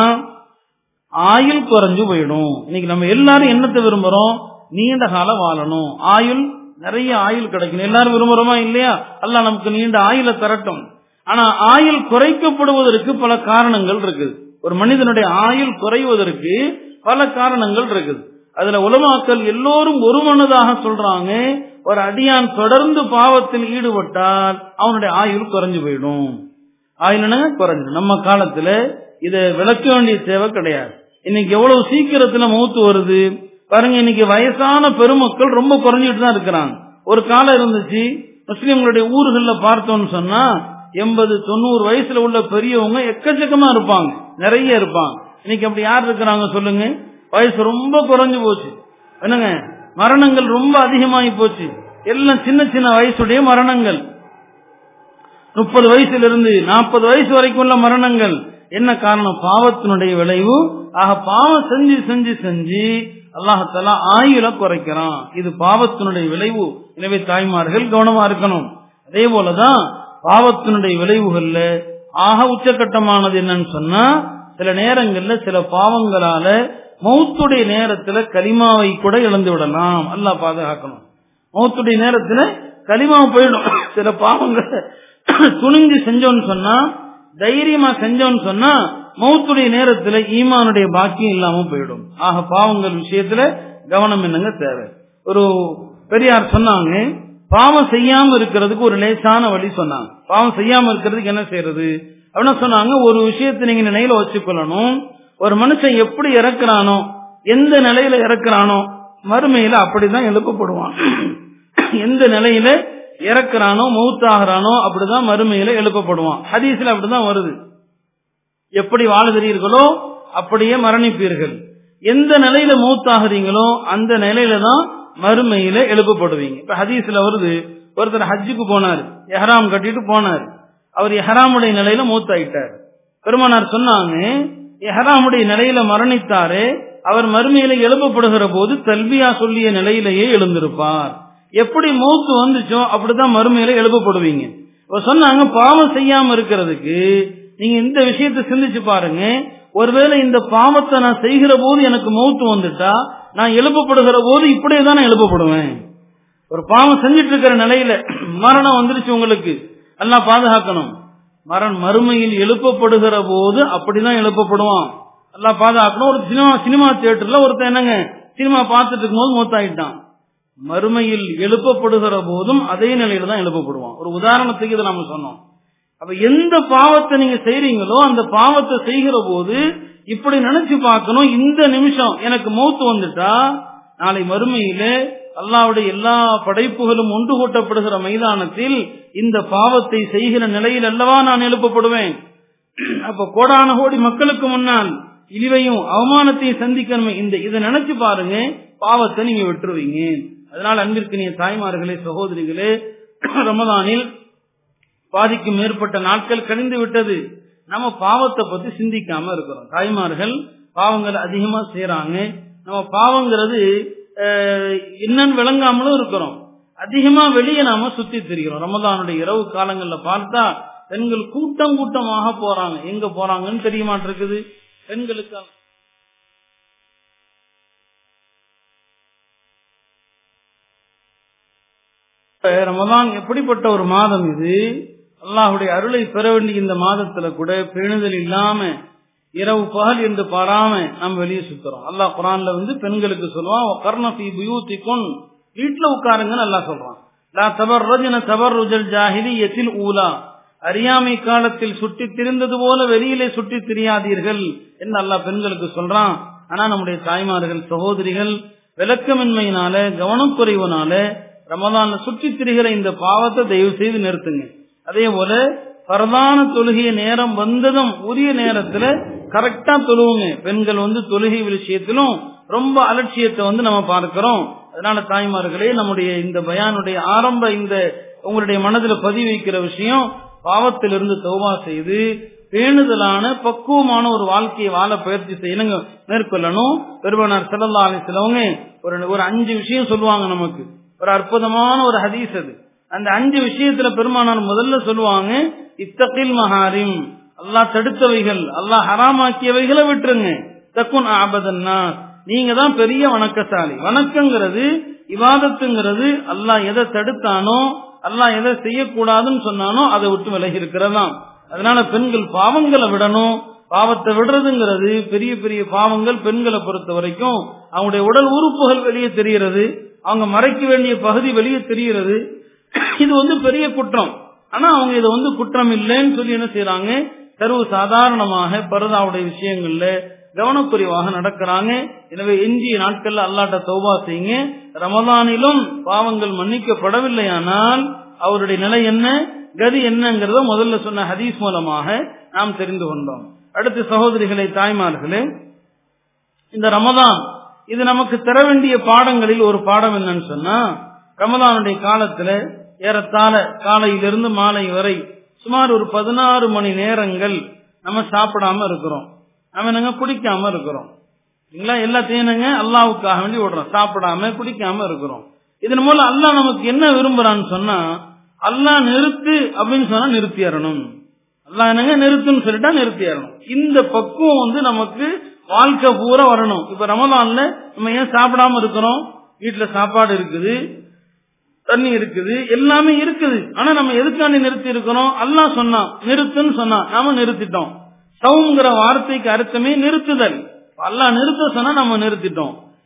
ஆயுள் குறைஞ்சு போயிடும் இன்னைக்கு நம்ம எல்லாரும் என்னத்தை விரும்புறோம் நீண்ட காலம் வாழணும் ஆயுள் நிறைய ஆயுள் கிடைக்கணும் எல்லாரும் விரும்புறோமா இல்லையா அல்ல நமக்கு நீண்ட ஆயுள தரட்டும் ஆனா ஆயுள் குறைக்கப்படுவதற்கு பல காரணங்கள் இருக்குது ஒரு மனிதனுடைய ஆயுள் குறைவதற்கு பல காரணங்கள் இருக்குது அதுல உலமாக்கள் எல்லோரும் ஒரு மனதாக சொல்றாங்க ஒரு அடியான் தொடர்ந்து பாவத்தில் ஈடுபட்டால் அவனுடைய ஆயுள் குறைஞ்சு போயிடும் ஆயுள் குறைஞ்சு நம்ம காலத்துல இத விளக்க வேண்டிய தேவை கிடையாது இன்னைக்கு எவ்வளவு சீக்கிரத்துல மூத்து வருது பாருங்க இன்னைக்கு வயசான பெருமக்கள் ரொம்ப குறைஞ்சிட்டு தான் இருக்கிறாங்க ஒரு காலம் இருந்துச்சு முஸ்லிம்களுடைய ஊர்கள்ல பார்த்தோம்னு சொன்னா எண்பது தொண்ணூறு வயசுல உள்ள பெரியவங்க எக்கச்சக்கமா இருப்பாங்க நிறைய இருப்பாங்க இன்னைக்கு அப்படி யார் இருக்கிறாங்க சொல்லுங்க வயசு ரொம்ப குறைஞ்சு போச்சு என்னங்க மரணங்கள் ரொம்ப அதிகமாகி போச்சு எல்லாம் சின்ன சின்ன வயசுடைய மரணங்கள் முப்பது வயசுல இருந்து நாற்பது வயசு வரைக்கும் உள்ள மரணங்கள் என்ன காரணம் பாவத்தினுடைய விளைவு ஆக பாவம் செஞ்சு செஞ்சு செஞ்சு அல்லாஹால ஆயுள குறைக்கிறான் இது பாவத்தினுடைய விளைவு எனவே தாய்மார்கள் கவனமா இருக்கணும் அதே போலதான் பாவத்தினுடைய விளைவுகள்ல ஆக உச்சகட்டமானது என்னன்னு சொன்னா சில நேரங்கள்ல சில பாவங்களால மௌத்துடைய நேரத்துல கலிமாவை கூட இழந்து விடலாம் அல்லா பாதுகாக்கணும் மௌத்துடைய நேரத்துல கலிமா போயிடும் சில பாவங்களை துணிஞ்சு செஞ்சோன்னு சொன்னா தைரியமா செஞ்சோன்னு சொன்னா மௌத்துடைய நேரத்துல ஈமானுடைய பாக்கியம் இல்லாம போயிடும் ஆக பாவங்கள் விஷயத்துல கவனம் என்னங்க தேவை ஒரு பெரியார் சொன்னாங்க பாவம் செய்யாம இருக்கிறதுக்கு ஒரு லேசான வழி சொன்னாங்க பாவம் செய்யாம இருக்கிறதுக்கு என்ன செய்யறது அப்படின்னு சொன்னாங்க ஒரு விஷயத்தை நீங்க நினைவுல வச்சுக்கொள்ளணும் ஒரு மனுஷன் எப்படி இறக்குறானோ எந்த நிலையில இறக்குறானோ மறுமையில அப்படிதான் எழுப்பப்படுவான் எந்த நிலையில இறக்குறானோ மௌத்தாகிறானோ அப்படிதான் மறுமையில எழுப்பப்படுவான் ஹதீஸ்ல அப்படிதான் வருது எப்படி வாழுகிறீர்களோ அப்படியே மரணிப்பீர்கள் எந்த நிலையில மூத்தாகிறீங்களோ அந்த நிலையில தான் மறுமையில எழுப்பப்படுவீங்க இப்ப ஹதீஸ்ல வருது ஒருத்தர் ஹஜ்ஜுக்கு போனார் எஹராம் கட்டிட்டு போனார் அவர் எஹராமுடைய நிலையில மூத்தாயிட்டார் பெருமானார் சொன்னாங்க எஹராமுடைய நிலையில மரணித்தாரே அவர் மறுமையில எழுப்பப்படுகிற போது தல்பியா சொல்லிய நிலையிலேயே எழுந்திருப்பார் எப்படி மூத்து வந்துச்சோ அப்படிதான் மறுமையில எழுப்பப்படுவீங்க இப்ப சொன்னாங்க பாவம் செய்யாம இருக்கிறதுக்கு நீங்க இந்த விஷயத்தை சிந்திச்சு பாருங்க ஒருவேளை இந்த பாவத்தை நான் செய்கிற போது எனக்கு மௌத்து வந்துட்டா நான் எழுப்பப்படுகிற போது இப்படியே தான் நான் எழுப்பப்படுவேன் ஒரு பாவம் செஞ்சிட்டு இருக்கிற நிலையில மரணம் வந்துருச்சு உங்களுக்கு எல்லாம் பாதுகாக்கணும் மரண் மறுமையில் எழுப்பப்படுகிற போது அப்படிதான் எழுப்பப்படுவான் எல்லாம் பாதுகாக்கணும் ஒரு சினிமா சினிமா தியேட்டர்ல ஒருத்தன் என்னங்க சினிமா பார்த்துட்டு இருக்கும்போது மூத்தாயிட்டான் மறுமையில் எழுப்பப்படுகிற போதும் அதே நிலையில தான் எழுப்பப்படுவான் ஒரு உதாரணத்துக்கு இதை நாம சொன்னோம் அப்ப எந்த பாவத்தை நீங்க செய்றீங்களோ அந்த பாவத்தை செய்கிற போது இப்படி நினைச்சு பார்க்கணும் இந்த நிமிஷம் எனக்கு மௌத்து வந்துட்டா நாளை மறுமையில அல்லாவுடைய எல்லா படைப்புகளும் ஒன்று கூட்டப்படுகிற மைதானத்தில் இந்த பாவத்தை செய்கிற நிலையில் அல்லவா நான் எழுப்பப்படுவேன் அப்ப கோடான கோடி மக்களுக்கு முன்னால் இழிவையும் அவமானத்தையும் சந்திக்கணுமே இந்த இதை நினைச்சு பாருங்க பாவத்தை நீங்க விட்டுருவீங்க அதனால அன்பிற்கு நீ தாய்மார்களே சகோதரிகளே ரமதானில் பாதிக்கும் மேற்பட்ட நாட்கள் கழிந்து விட்டது நம்ம பாவத்தை பத்தி சிந்திக்காம இருக்கிறோம் தாய்மார்கள் பாவங்கள் அதிகமா செய்யறாங்க நம்ம பாவங்கிறது என்னன்னு விளங்காமலும் இருக்கிறோம் அதிகமா வெளியே நாம சுத்தி திரிகிறோம் ரமதானுடைய இரவு காலங்கள்ல பார்த்தா பெண்கள் கூட்டம் கூட்டமாக போறாங்க எங்க போறாங்கன்னு தெரிய மாட்டிருக்குது பெண்களுக்கு ரமதான் எப்படிப்பட்ட ஒரு மாதம் இது அல்லாஹுடைய அருளை பெற வேண்டிய இந்த மாதத்துல கூட பேணுதல் இல்லாம இரவு பகல் என்று பாராம நம்ம வெளியே சுத்துறோம் அல்லாஹ் குரான்ல வந்து பெண்களுக்கு சொல்லுவான் கர்ணபி புயூத்திக்கும் வீட்டுல உட்காருங்கன்னு நல்லா சொல்றான் லா தபர் ரஜன தபர் ருஜல் ஜாஹிலி எத்தில் ஊலா அறியாமை காலத்தில் சுற்றி திரிந்தது போல வெளியிலே சுற்றி திரியாதீர்கள் என்று அல்லாஹ் பெண்களுக்கு சொல்றான் ஆனா நம்முடைய தாய்மார்கள் சகோதரிகள் விளக்கமின்மையினால கவனக்குறைவுனால ரமதான்ல சுற்றி திரிகிற இந்த பாவத்தை தயவு செய்து நிறுத்துங்க அதே போல பிரதான தொழுகைய நேரம் வந்ததும் உரிய நேரத்துல கரெக்டா தொழுவுங்க பெண்கள் வந்து தொழுகை விஷயத்திலும் ரொம்ப அலட்சியத்தை வந்து நம்ம பார்க்கிறோம் அதனால தாய்மார்களே நம்முடைய இந்த பயானுடைய ஆரம்ப இந்த உங்களுடைய மனதில் பதிவு வைக்கிற விஷயம் பாவத்திலிருந்து தௌபா செய்து பேணுதலான பக்குவமான ஒரு வாழ்க்கையை வாழ பயிற்சி செய்யணுங்க மேற்கொள்ளணும் பெருமனார் செல்லல்லா சிலவங்க ஒரு ஒரு அஞ்சு விஷயம் சொல்லுவாங்க நமக்கு ஒரு அற்புதமான ஒரு ஹதீஸ் அது அந்த அஞ்சு விஷயத்துல பெருமானார் முதல்ல சொல்லுவாங்க இத்தகில் மஹாரிம் அல்லாஹ் தடுத்தவைகள் அல்லாஹ் ஹராமாக்கியவைகளை விட்டுருங்க தக்குன் ஆபதன்னா நீங்க தான் பெரிய வணக்கசாலி வணக்கங்கிறது இவாதத்துங்கிறது அல்லாஹ் எதை தடுத்தானோ அல்லாஹ் எதை செய்யக்கூடாதுன்னு சொன்னானோ அதை விட்டு விலகி இருக்கிறதாம் அதனால பெண்கள் பாவங்களை விடணும் பாவத்தை விடுறதுங்கிறது பெரிய பெரிய பாவங்கள் பெண்களை பொறுத்த வரைக்கும் அவங்களுடைய உடல் உறுப்புகள் வெளியே தெரிகிறது அவங்க மறைக்க வேண்டிய பகுதி வெளியே தெரிகிறது இது வந்து பெரிய குற்றம் ஆனா அவங்க இதை வந்து குற்றம் இல்லைன்னு சொல்லி என்ன செய்யறாங்க சர்வ சாதாரணமாக பரதாவுடைய விஷயங்கள்ல கவனக்குறைவாக நடக்கிறாங்க எனவே எஞ்சிய நாட்கள்ல அல்லாட்ட தௌபா செய்யுங்க ரமதானிலும் பாவங்கள் மன்னிக்கப்படவில்லையானால் அவருடைய நிலை என்ன கதி என்னங்கிறத முதல்ல சொன்ன ஹதீஸ் மூலமாக நாம் தெரிந்து கொண்டோம் அடுத்து சகோதரிகளை தாய்மார்களே இந்த ரமதான் இது நமக்கு தர வேண்டிய பாடங்களில் ஒரு பாடம் என்னன்னு சொன்னா ரமதானுடைய காலத்துல ஏறத்தாழ காலையிலிருந்து மாலை வரை சுமார் ஒரு பதினாறு மணி நேரங்கள் நம்ம சாப்பிடாம இருக்கிறோம் நம்ம என்னங்க குடிக்காம இருக்கிறோம் இல்லைங்களா எல்லாத்தையும் என்னங்க அல்லாவுக்காக வேண்டி விடுறோம் சாப்பிடாம குடிக்காம இருக்கிறோம் இதன் மூலம் அல்லாஹ் நமக்கு என்ன விரும்புறான்னு சொன்னா அல்லாஹ் நிறுத்து அப்படின்னு சொன்னா நிறுத்திடணும் அல்லாஹ் என்னங்க நிறுத்துன்னு சொல்லிட்டா நிறுத்திடணும் இந்த பக்குவம் வந்து நமக்கு வாழ்க்கை பூரா வரணும் இப்ப ரமதான்ல நம்ம ஏன் சாப்பிடாம இருக்கிறோம் வீட்டுல சாப்பாடு இருக்குது தண்ணி இருக்குது எல்லாமே இருக்குது ஆனா நம்ம எதுக்காண்டி நிறுத்தி இருக்கிறோம் அல்லாஹ் சொன்னான் நிறுத்துன்னு சொன்னான் நாம நிறுத்திட்டோம் சவுங்கிற வார்த்தைக்கு அர்த்தமே நிறுத்துதல் அல்லாஹ் நிறுத்த சொன்னா நம்ம நிறுத்திட்டோம்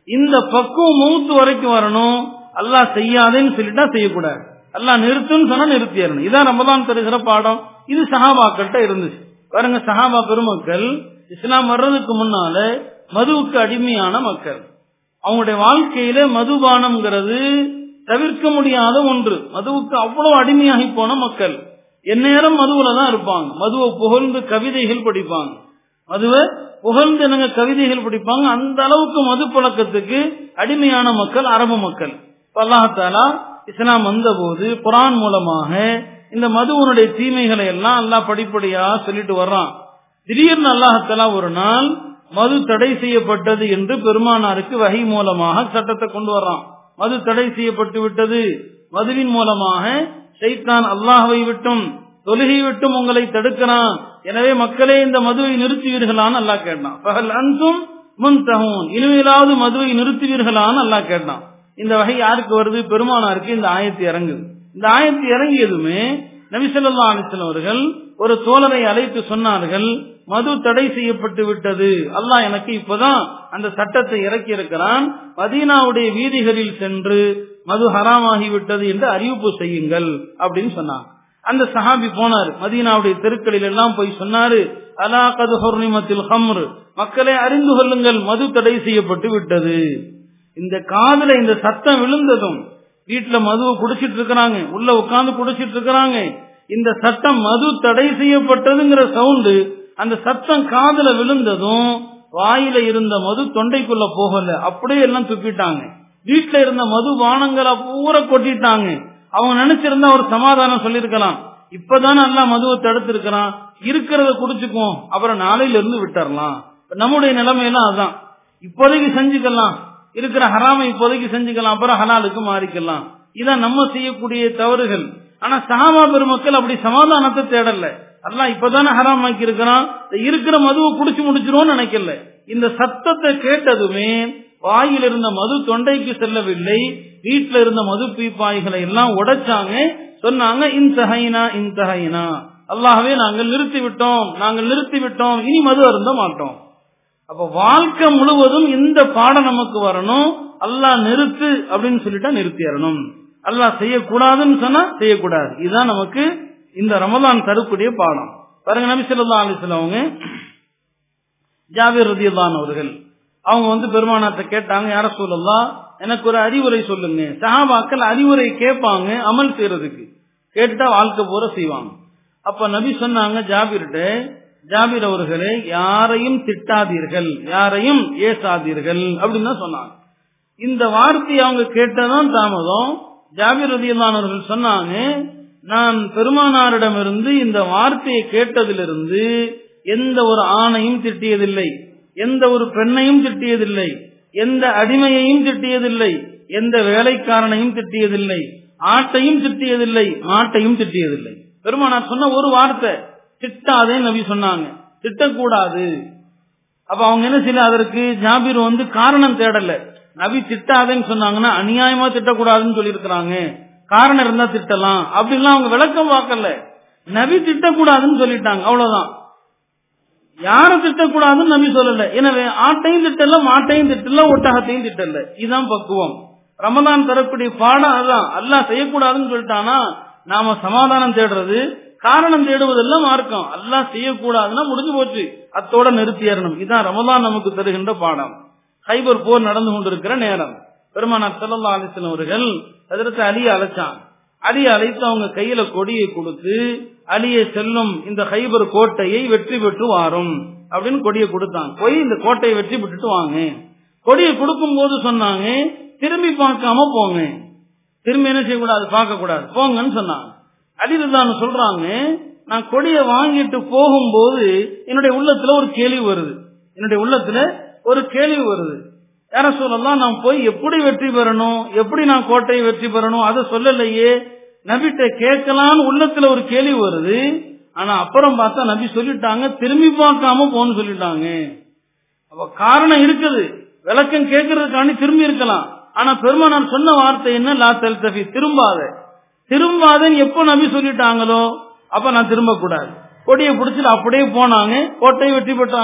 இந்த பக்குவம் மூத்து வரைக்கும் வரணும் அல்லாஹ் செய்யாதேன்னு சொல்லிட்டா செய்யக்கூடாது அல்லாஹ் நிறுத்துன்னு சொன்னா நிறுத்திடணும் இதான் ரமதான் தருகிற பாடம் இது சஹாபாக்கள்கிட்ட இருந்துச்சு பாருங்க சஹாபா பெருமக்கள் இஸ்லாம் வர்றதுக்கு முன்னால மதுவுக்கு அடிமையான மக்கள் அவங்களுடைய வாழ்க்கையில மதுபானம்ங்கிறது தவிர்க்க முடியாத ஒன்று மதுவுக்கு அவ்வளவு அடிமையாகி போன மக்கள் எந்நேரம் மதுவுல தான் இருப்பாங்க மதுவை புகழ்ந்து கவிதைகள் படிப்பாங்க மதுவை புகழ்ந்து என்னங்க கவிதைகள் படிப்பாங்க அந்த அளவுக்கு மது பழக்கத்துக்கு அடிமையான மக்கள் அரபு மக்கள் அல்லாஹாலா இஸ்லாம் வந்த போது குரான் மூலமாக இந்த மதுவனுடைய தீமைகளை எல்லாம் அல்லாஹ் படிப்படியா சொல்லிட்டு வர்றான் திடீர்னு அல்லாஹாலா ஒரு நாள் மது தடை செய்யப்பட்டது என்று பெருமானாருக்கு வகை மூலமாக சட்டத்தை கொண்டு வர்றான் மது தடை செய்யப்பட்டு விட்டது மதுவின் மூலமாக சைத்தான் அல்லாஹவை விட்டும் தொழுகை விட்டும் உங்களை தடுக்கிறான் எனவே மக்களே இந்த மதுவை நிறுத்துவீர்களான்னு அல்லாஹ் கேட்டான் பகல் அன்சும் முன் தகூன் இனிமேலாவது மதுவை நிறுத்துவீர்களான்னு அல்லாஹ் கேட்டான் இந்த வகை யாருக்கு வருது பெருமானாருக்கு இந்த ஆயத்து இறங்குது இந்த ஆயத்து இறங்கியதுமே நபிசல்லா அலிஸ்லாம் அவர்கள் ஒரு தோழரை அழைத்து சொன்னார்கள் மது தடை செய்யப்பட்டு விட்டது அல்லாஹ் எனக்கு இப்பதான் அந்த சட்டத்தை இறக்கி இருக்கிறான் மதீனாவுடைய வீதிகளில் சென்று மது ஹராமாகி விட்டது என்று அறிவிப்பு செய்யுங்கள் அப்படின்னு சொன்னாங்க அந்த சஹாபி போனார் மதீனாவுடைய தெருக்களில் எல்லாம் போய் சொன்னாரு அலா கது ஹொர்னிமத்தில் ஹம்ரு மக்களை அறிந்து கொள்ளுங்கள் மது தடை செய்யப்பட்டு விட்டது இந்த காதுல இந்த சத்தம் விழுந்ததும் வீட்டுல மதுவை குடிச்சிட்டு இருக்கிறாங்க உள்ள உட்கார்ந்து குடிச்சிட்டு இருக்கிறாங்க இந்த சட்டம் மது தடை செய்யப்பட்டதுங்கிற சவுண்டு அந்த சத்தம் காதுல விழுந்ததும் வாயில இருந்த மது தொண்டைக்குள்ள போகல அப்படியே எல்லாம் துப்பிட்டாங்க வீட்டுல இருந்த மது பானங்களை பூரா கொட்டிட்டாங்க அவங்க நினைச்சிருந்தா ஒரு சமாதானம் சொல்லிருக்கலாம் இப்பதானே எல்லாம் மதுவை தடுத்திருக்கிறான் இருக்கிறத குடிச்சுக்குவோம் அப்புறம் நாளையில இருந்து விட்டுறலாம் நம்முடைய நிலைமையெல்லாம் அதான் இப்போதைக்கு செஞ்சுக்கலாம் இருக்கிற ஹராமை இப்போதைக்கு செஞ்சுக்கலாம் அப்புறம் ஹலாலுக்கு மாறிக்கலாம் இதான் நம்ம செய்யக்கூடிய தவறுகள் ஆனா சஹாபா பெருமக்கள் அப்படி சமாதானத்தை தேடல அல்லாஹ் இப்பதானே ஹராம் ஆக்கி இருக்கிறான் இருக்கிற மதுவை குடிச்சு முடிச்சிருவோம்னு நினைக்கல இந்த சத்தத்தை கேட்டதுமே வாயில் இருந்த மது தொண்டைக்கு செல்லவில்லை வீட்டுல இருந்த மது பீப்பாய்களை எல்லாம் உடைச்சாங்க சொன்னாங்க இன்தஹைனா இன்தஹைனா அல்லாஹவே நாங்கள் நிறுத்தி விட்டோம் நாங்கள் நிறுத்தி விட்டோம் இனி மது அருந்த மாட்டோம் அப்ப வாழ்க்கை முழுவதும் இந்த பாடம் நமக்கு வரணும் அல்லாஹ் நிறுத்து அப்படின்னு சொல்லிட்டா நிறுத்திடணும் அல்லாஹ் செய்யக்கூடாதுன்னு சொன்னா செய்யக்கூடாது இதுதான் நமக்கு இந்த ரமதான் தரக்கூடிய பாடம் பாருங்க நபி சொல்லா அலிஸ்லாம் அவங்க ஜாபீர் ரதியுல்லான் அவர்கள் அவங்க வந்து பெருமானாத்தை கேட்டாங்க யார சொல்லலாம் எனக்கு ஒரு அறிவுரை சொல்லுங்க சஹாபாக்கள் அறிவுரை கேட்பாங்க அமல் செய்யறதுக்கு கேட்டுட்டா வாழ்க்கை பூரா செய்வாங்க அப்ப நபி சொன்னாங்க ஜாபீர்கிட்ட ஜாபீர் அவர்களே யாரையும் திட்டாதீர்கள் யாரையும் ஏசாதீர்கள் அப்படின்னு தான் சொன்னாங்க இந்த வார்த்தையை அவங்க கேட்டதான் தாமதம் ஜாபீர் ரதியுல்லான் அவர்கள் சொன்னாங்க நான் பெருமானாரிடமிருந்து இந்த வார்த்தையை கேட்டதிலிருந்து எந்த ஒரு ஆணையும் திட்டியதில்லை எந்த ஒரு பெண்ணையும் திட்டியதில்லை எந்த அடிமையையும் திட்டியதில்லை எந்த வேலைக்காரனையும் திட்டியதில்லை ஆட்டையும் திட்டியதில்லை மாட்டையும் திட்டியதில்லை பெருமானார் சொன்ன ஒரு வார்த்தை திட்டாதே நபி சொன்னாங்க திட்டக்கூடாது அப்ப அவங்க என்ன செய்யல அதற்கு ஜாபீர் வந்து காரணம் தேடல நபி திட்டாதேன்னு சொன்னாங்கன்னா அநியாயமா திட்டக்கூடாதுன்னு சொல்லியிருக்கிறாங்க காரணம் இருந்தா திட்டலாம் அப்படின்லாம் அவங்க விளக்கம் பார்க்கல நபி திட்டக்கூடாதுன்னு சொல்லிட்டாங்க அவ்வளவுதான் யார திட்டக்கூடாதுன்னு நபி சொல்லல எனவே ஆட்டையும் திட்டல மாட்டையும் திட்டல ஒட்டகத்தையும் திட்டல இதுதான் பக்குவம் ரமதான் தரக்கூடிய பாடம் அதான் அல்லாஹ் செய்யக்கூடாதுன்னு சொல்லிட்டானா நாம சமாதானம் தேடுறது காரணம் தேடுவதெல்லாம் மார்க்கம் அல்லாஹ் செய்யக்கூடாதுன்னா முடிஞ்சு போச்சு அத்தோட நிறுத்தியறணும் இதுதான் ரமதான் நமக்கு தருகின்ற பாடம் ஹைபர் போர் நடந்து கொண்டிருக்கிற நேரம் பெருமானார் செல்லல்லா அலிசன் அவர்கள் அதற்கு அலியை அழைச்சான் அலியை அழைத்து அவங்க கையில கொடியை கொடுத்து அலியை செல்லும் இந்த ஹைபர் கோட்டையை வெற்றி பெற்று வாரும் அப்படின்னு கொடியை கொடுத்தாங்க போய் இந்த கோட்டையை வெற்றி பெற்றுட்டு வாங்க கொடியை கொடுக்கும் போது சொன்னாங்க திரும்பி பார்க்காம போங்க திரும்பி என்ன செய்யக்கூடாது பார்க்க கூடாது போங்கன்னு சொன்னாங்க அலிதான் சொல்றாங்க நான் கொடியை வாங்கிட்டு போகும்போது என்னுடைய உள்ளத்துல ஒரு கேள்வி வருது என்னுடைய உள்ளத்துல ஒரு கேள்வி வருது யார சொல்லலாம் நான் போய் எப்படி வெற்றி பெறணும் எப்படி நான் கோட்டையை வெற்றி பெறணும் அதை சொல்லலையே நபிட்ட கேட்கலான்னு உள்ளத்துல ஒரு கேள்வி வருது ஆனா அப்புறம் பார்த்தா நபி சொல்லிட்டாங்க திரும்பி பார்க்காம போன்னு சொல்லிட்டாங்க அப்ப காரணம் இருக்குது விளக்கம் கேட்கறதுக்காண்டி திரும்பி இருக்கலாம் ஆனா பெருமானார் சொன்ன வார்த்தை என்ன லா தெல் தபி திரும்பாத திரும்பாதன்னு எப்ப நபி சொல்லிட்டாங்களோ அப்ப நான் திரும்ப கூடாது கொடியை பிடிச்சிட்டு அப்படியே போனாங்க கோட்டையை வெற்றி பெற்றாங்க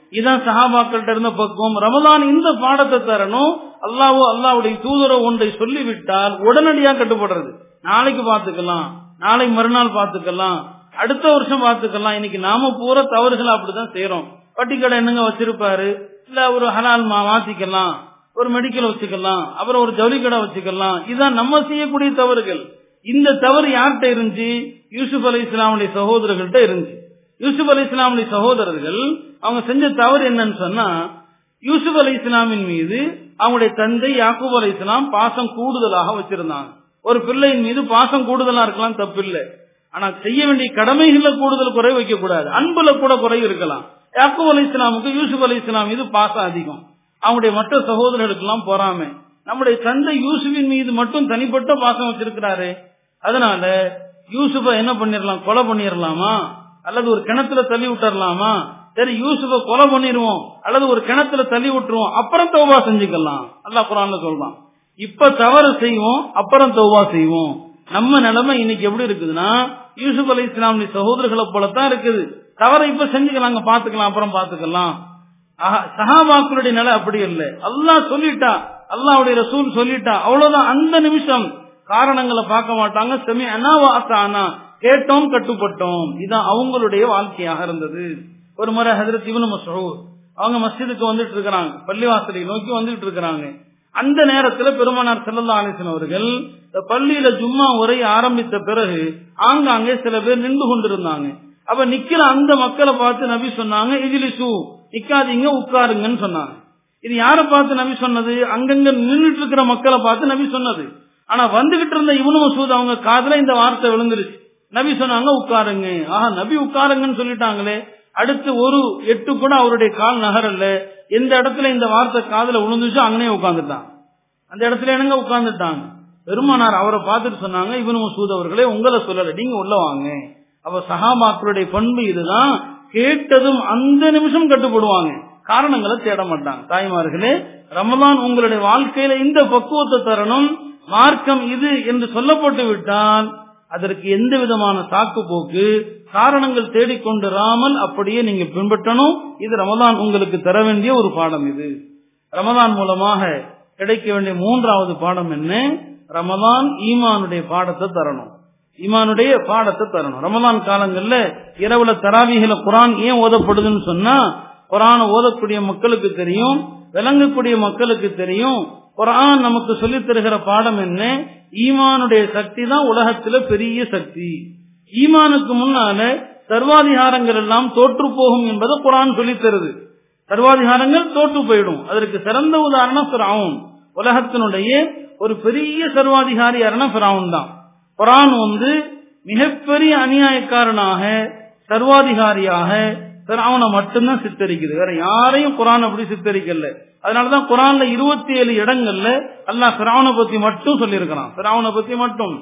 இதான் சஹாபாக்கள்கிட்ட இருந்த பக்குவம் ரமதான் இந்த பாடத்தை தரணும் அல்லாஹோ அல்லாவுடைய தூதரோ ஒன்றை சொல்லிவிட்டால் உடனடியா கட்டுப்படுறது நாளைக்கு பார்த்துக்கலாம் நாளை மறுநாள் பார்த்துக்கலாம் அடுத்த வருஷம் பார்த்துக்கலாம் இன்னைக்கு நாம பூரா தவறுகள் அப்படிதான் செய்யறோம் பட்டி கடை என்னங்க வச்சிருப்பாரு இல்ல ஒரு ஹலால் மா மாத்திக்கலாம் ஒரு மெடிக்கல் வச்சுக்கலாம் அப்புறம் ஒரு ஜவுளி கடை வச்சுக்கலாம் இதுதான் நம்ம செய்யக்கூடிய தவறுகள் இந்த தவறு யார்கிட்ட இருந்துச்சு யூசுப் அலி இஸ்லாமுடைய சகோதரர்கள்ட்ட இருந்துச்சு யூசுப் அலி இஸ்லாமுடைய சகோதரர்கள் அவங்க செஞ்ச தவறு என்னன்னு சொன்னா யூசுப் அலி இஸ்லாமின் மீது அவங்களுடைய தந்தை யாக்கூப் அலி இஸ்லாம் பாசம் கூடுதலாக வச்சிருந்தாங்க ஒரு பிள்ளையின் மீது பாசம் கூடுதலா இருக்கலாம் தப்பில்லை ஆனா செய்ய வேண்டிய கடமைகள்ல கூடுதல் குறை வைக்க கூடாது அன்புல கூட குறை இருக்கலாம் யாக்கூப் அலி இஸ்லாமுக்கு யூசுப் அலி இஸ்லாம் மீது பாசம் அதிகம் அவங்களுடைய மற்ற சகோதரர்களுக்கு எல்லாம் பொறாம நம்முடைய தந்தை யூசுஃபின் மீது மட்டும் தனிப்பட்ட பாசம் வச்சிருக்கிறாரு அதனால யூசுஃப என்ன பண்ணிடலாம் கொலை பண்ணிடலாமா அல்லது ஒரு கிணத்துல தள்ளி விட்டுறலாமா சரி யூசுஃப கொலை பண்ணிடுவோம் அல்லது ஒரு கிணத்துல தள்ளி விட்டுருவோம் அப்புறம் தௌபா செஞ்சுக்கலாம் அல்லாஹ் குரான்ல சொல்றான் இப்ப தவறு செய்வோம் அப்புறம் தௌபா செய்வோம் நம்ம நிலைமை இன்னைக்கு எப்படி இருக்குதுன்னா யூசுப் அலி இஸ்லாமுடைய சகோதரர்களை போலத்தான் இருக்குது தவறை இப்ப செஞ்சுக்கலாங்க பாத்துக்கலாம் அப்புறம் பாத்துக்கலாம் சஹாபாக்களுடைய நிலை அப்படி இல்லை அல்லாஹ் சொல்லிட்டா அல்லாவுடைய ரசூல் சொல்லிட்டா அவ்வளவுதான் அந்த நிமிஷம் காரணங்களை பார்க்க மாட்டாங்க செமி அனாவாத்தானா கேட்டோம் கட்டுப்பட்டோம் இதான் அவங்களுடைய வாழ்க்கையாக இருந்தது ஒரு முறை ஹதரத் இவனு மசூர் அவங்க மஸ்ஜிதுக்கு வந்துட்டு இருக்கிறாங்க பள்ளிவாசலை நோக்கி வந்துட்டு இருக்கிறாங்க அந்த நேரத்துல பெருமானார் செல்லல்லா அலிசன் அவர்கள் பள்ளியில ஜும்மா உரை ஆரம்பித்த பிறகு ஆங்காங்கே சில பேர் நின்று கொண்டிருந்தாங்க அப்ப நிக்கிற அந்த மக்களை பார்த்து நபி சொன்னாங்க இஜிலிசு நிக்காதீங்க உட்காருங்கன்னு சொன்னாங்க இது யார பார்த்து நபி சொன்னது அங்கங்க நின்றுட்டு இருக்கிற மக்களை பார்த்து நபி சொன்னது ஆனா வந்துகிட்டு இருந்த இவனு மசூத் அவங்க காதுல இந்த வார்த்தை விழுந்துருச்சு நபி சொன்னாங்க உட்காருங்க ஆஹா நபி உட்காருங்கன்னு சொல்லிட்டாங்களே அடுத்து ஒரு எட்டு கூட அவருடைய கால் நகரல்ல எந்த இடத்துல இந்த வார்த்தை காதுல விழுந்துச்சோ அங்கனே உட்கார்ந்துட்டான் அந்த இடத்துல என்னங்க உட்கார்ந்துட்டாங்க பெருமானார் அவரை பார்த்துட்டு சொன்னாங்க இவனு மசூத் அவர்களே உங்களை சொல்லல நீங்க உள்ள வாங்க அப்ப சஹாபாக்களுடைய பண்பு இதுதான் கேட்டதும் அந்த நிமிஷம் கட்டுப்படுவாங்க காரணங்களை தேட மாட்டாங்க தாய்மார்களே ரமலான் உங்களுடைய வாழ்க்கையில இந்த பக்குவத்தை தரணும் மார்க்கம் இது என்று சொல்லப்பட்டு விட்டால் அதற்கு எந்த விதமான சாக்கு போக்கு காரணங்கள் தேடிக்கொண்டிராமல் அப்படியே நீங்க பின்பற்றணும் இது ரமதான் உங்களுக்கு தர வேண்டிய ஒரு பாடம் இது ரமதான் மூலமாக கிடைக்க வேண்டிய மூன்றாவது பாடம் என்ன ரமதான் ஈமானுடைய பாடத்தை தரணும் ஈமானுடைய பாடத்தை தரணும் ரமதான் காலங்கள்ல இரவுல தராவிகள குரான் ஏன் ஓதப்படுதுன்னு சொன்னா குரான ஓதக்கூடிய மக்களுக்கு தெரியும் விளங்கக்கூடிய மக்களுக்கு தெரியும் குரான் நமக்கு சொல்லித் தருகிற பாடம் என்ன ஈமானுடைய சக்தி தான் உலகத்துல பெரிய சக்தி ஈமானுக்கு முன்னால சர்வாதிகாரங்கள் எல்லாம் தோற்று போகும் என்பதை குரான் சொல்லித் தருது சர்வாதிகாரங்கள் தோற்று போயிடும் அதற்கு சிறந்த உதாரணம் பிராவுன் உலகத்தினுடைய ஒரு பெரிய சர்வாதிகாரி யாருன்னா பிராவுன் தான் குரான் வந்து மிகப்பெரிய அநியாயக்காரனாக சர்வாதிகாரியாக பிராவனை மட்டும்தான் சித்தரிக்குது வேற யாரையும் குரான் அப்படி சித்தரிக்கல அதனாலதான் குரான்ல இருபத்தி ஏழு இடங்கள்ல அல்லாஹ் பிராவனை பத்தி மட்டும் சொல்லியிருக்கிறான் பிராவனை பத்தி மட்டும்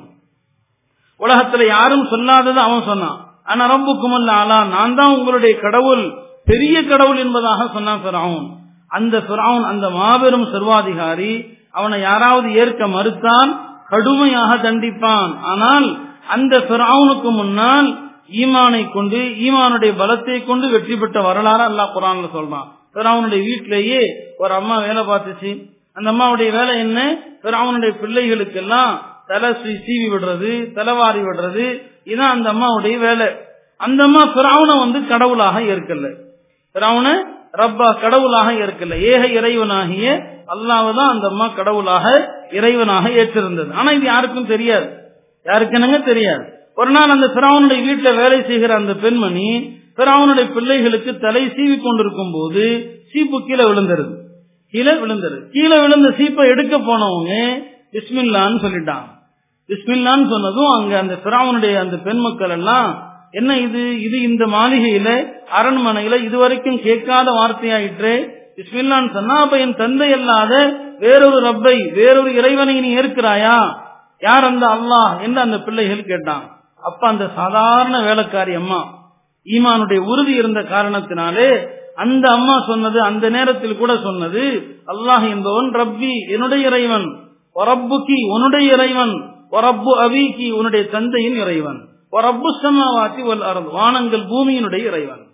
உலகத்துல யாரும் சொல்லாதது அவன் சொன்னான் ஆனா ரப்புக்கும் ஆலா நான் தான் உங்களுடைய கடவுள் பெரிய கடவுள் என்பதாக சொன்னான் பிராவன் அந்த பிராவன் அந்த மாபெரும் சர்வாதிகாரி அவனை யாராவது ஏற்க மறுத்தான் கடுமையாக தண்டிப்பான் ஆனால் அந்த பிராவுனுக்கு முன்னால் ஈமானை கொண்டு ஈமானுடைய பலத்தை கொண்டு வெற்றி பெற்ற வரலாறு அல்லாஹ் குரான்ல சொல்றான் பிராவுனுடைய வீட்டிலேயே ஒரு அம்மா வேலை பார்த்துச்சு அந்த அம்மாவுடைய வேலை என்ன பிராவுனுடைய பிள்ளைகளுக்கு எல்லாம் தலை சீவி விடுறது தலைவாரி விடுறது இதான் அந்த அம்மாவுடைய வேலை அந்த அம்மா பிராவுனை வந்து கடவுளாக ஏற்கல பிராவுன ரப்பா கடவுளாக ஏற்கல ஏக இறைவனாகிய அல்லாவதான் அந்த அம்மா கடவுளாக இறைவனாக ஏற்றிருந்தது ஆனா இது யாருக்கும் தெரியாது யாருக்கு என்னங்க தெரியாது ஒரு நாள் அந்த பிராவனுடைய வீட்டுல வேலை செய்கிற அந்த பெண்மணி பிராவனுடைய பிள்ளைகளுக்கு தலை சீவி கொண்டிருக்கும் போது சீப்பு கீழே விழுந்துருது கீழே விழுந்துரு கீழே விழுந்த சீப்பை எடுக்க போனவங்க பிஸ்மில்லான்னு சொல்லிட்டான் பிஸ்மில்லான்னு சொன்னதும் அங்க அந்த பிராவனுடைய அந்த பெண் மக்கள் எல்லாம் என்ன இது இது இந்த மாளிகையில அரண்மனையில இதுவரைக்கும் கேட்காத வார்த்தையாயிற்று பிஸ்மில்லான்னு சொன்னா அப்ப என் தந்தை அல்லாத வேறொரு ரப்பை வேறொரு இறைவனை நீ ஏற்கிறாயா யார் அந்த அல்லாஹ் என்று அந்த பிள்ளைகள் கேட்டான் அப்ப அந்த சாதாரண வேலைக்காரி அம்மா ஈமானுடைய உறுதி இருந்த காரணத்தினாலே அந்த அம்மா சொன்னது அந்த நேரத்தில் கூட சொன்னது அல்லாஹ் என்பவன் ரப்பி என்னுடைய இறைவன் ஒரப்புக்கி உன்னுடைய இறைவன் ஒரப்பு அபிகி உன்னுடைய தந்தையின் இறைவன் ஒரப்பு சமாவாத்தி ஒல் அறந்து வானங்கள் பூமியினுடைய இறைவன்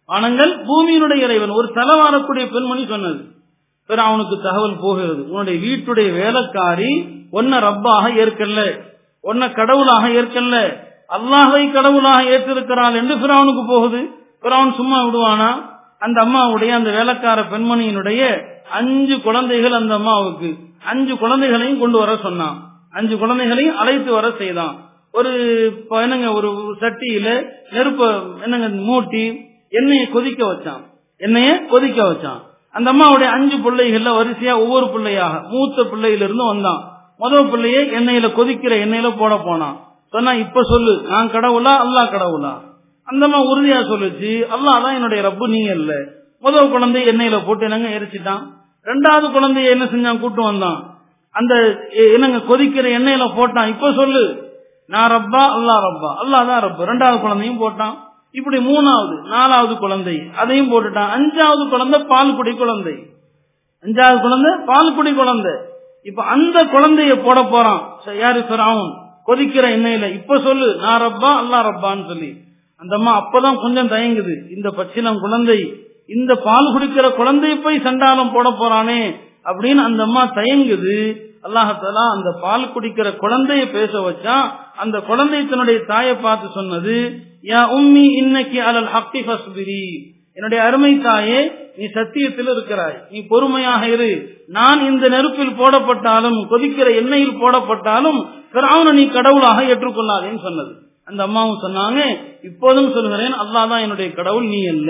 வானங்கள் பூமியினுடைய இறைவன் ஒரு தலை வாரக்கூடிய பெண்மணி சொன்னது பிற அவனுக்கு தகவல் போகிறது உன்னுடைய வீட்டுடைய வேலைக்காரி ஒன்ன ரப்பாக ஏற்கல்ல ஒன்ன கடவுளாக ஏற்கல்ல அல்லாஹை கடவுளாக ஏற்றிருக்கிறாள் என்று பிறவனுக்கு போகுது பிறவன் சும்மா விடுவானா அந்த அம்மாவுடைய அந்த வேலைக்கார பெண்மணியினுடைய அஞ்சு குழந்தைகள் அந்த அம்மாவுக்கு அஞ்சு குழந்தைகளையும் கொண்டு வர சொன்னான் அஞ்சு குழந்தைகளையும் அழைத்து வர செய்தான் ஒரு இப்ப என்னங்க ஒரு சட்டியில நெருப்ப என்னங்க மூட்டி எண்ணெயை கொதிக்க வச்சான் எண்ணெய கொதிக்க வச்சான் அந்த அம்மாவுடைய அஞ்சு பிள்ளைகள்ல வரிசையா ஒவ்வொரு பிள்ளையாக மூத்த பிள்ளையிலிருந்து வந்தான் முதல் பிள்ளைய எண்ணெயில கொதிக்கிற எண்ணெயில போட போனான் சொன்னா இப்ப சொல்லு நான் கடவுளா அல்லாஹ் கடவுளா அந்த அம்மா உறுதியா சொல்லுச்சு அல்லாஹ் தான் என்னுடைய ரப்பு நீங்க இல்ல முதல் குழந்தை எண்ணெயில போட்டு என்னங்க எரிச்சிட்டான் ரெண்டாவது குழந்தைய என்ன செஞ்சான் கூட்டு வந்தான் அந்த எ- என்னங்க கொதிக்கிற எண்ணெயில போட்டான் இப்ப சொல்லு நான் ரப்பா அல்லாஹ் ரப்பா அல்லாஹ் தான் ரப்பு ரெண்டாவது குழந்தையும் போட்டான் இப்படி மூணாவது நாலாவது குழந்தை அதையும் போட்டுட்டான் அஞ்சாவது குழந்தை பால்குடி குழந்தை அஞ்சாவது குழந்தை பால்குடி குழந்தை இப்ப அந்த குழந்தைய போட போறான் ச- யாரு பிராவுன் கொதிக்கிற எண்ணெயில இப்ப சொல்லு நான் ரப்பா அல்லா ரப்பான்னு சொல்லி அந்த அம்மா அப்பதான் கொஞ்சம் தயங்குது இந்த பச்சிலம் குழந்தை இந்த பால் குடிக்கிற குழந்தைய போய் சண்டாலம் போட போறானே அப்படின்னு அந்த அம்மா தயங்குது அல்லாஹாலா அந்த பால் குடிக்கிற குழந்தைய பேச வச்சா அந்த குழந்தை தன்னுடைய தாயை பார்த்து சொன்னது யா உம்மி இன்னைக்கு அலல் ஹக்தி ஃபஸ்பிரி என்னுடைய அருமை தாயே நீ சத்தியத்தில் இருக்கிறாய் நீ பொறுமையாக இரு நான் இந்த நெருப்பில் போடப்பட்டாலும் கொதிக்கிற எண்ணெயில் போடப்பட்டாலும் பிராவன நீ கடவுளாக ஏற்றுக்கொள்ளாதேன்னு சொன்னது அந்த அம்மாவும் சொன்னாங்க இப்போதும் சொல்கிறேன் அல்லாஹ் தான் என்னுடைய கடவுள் நீ அல்ல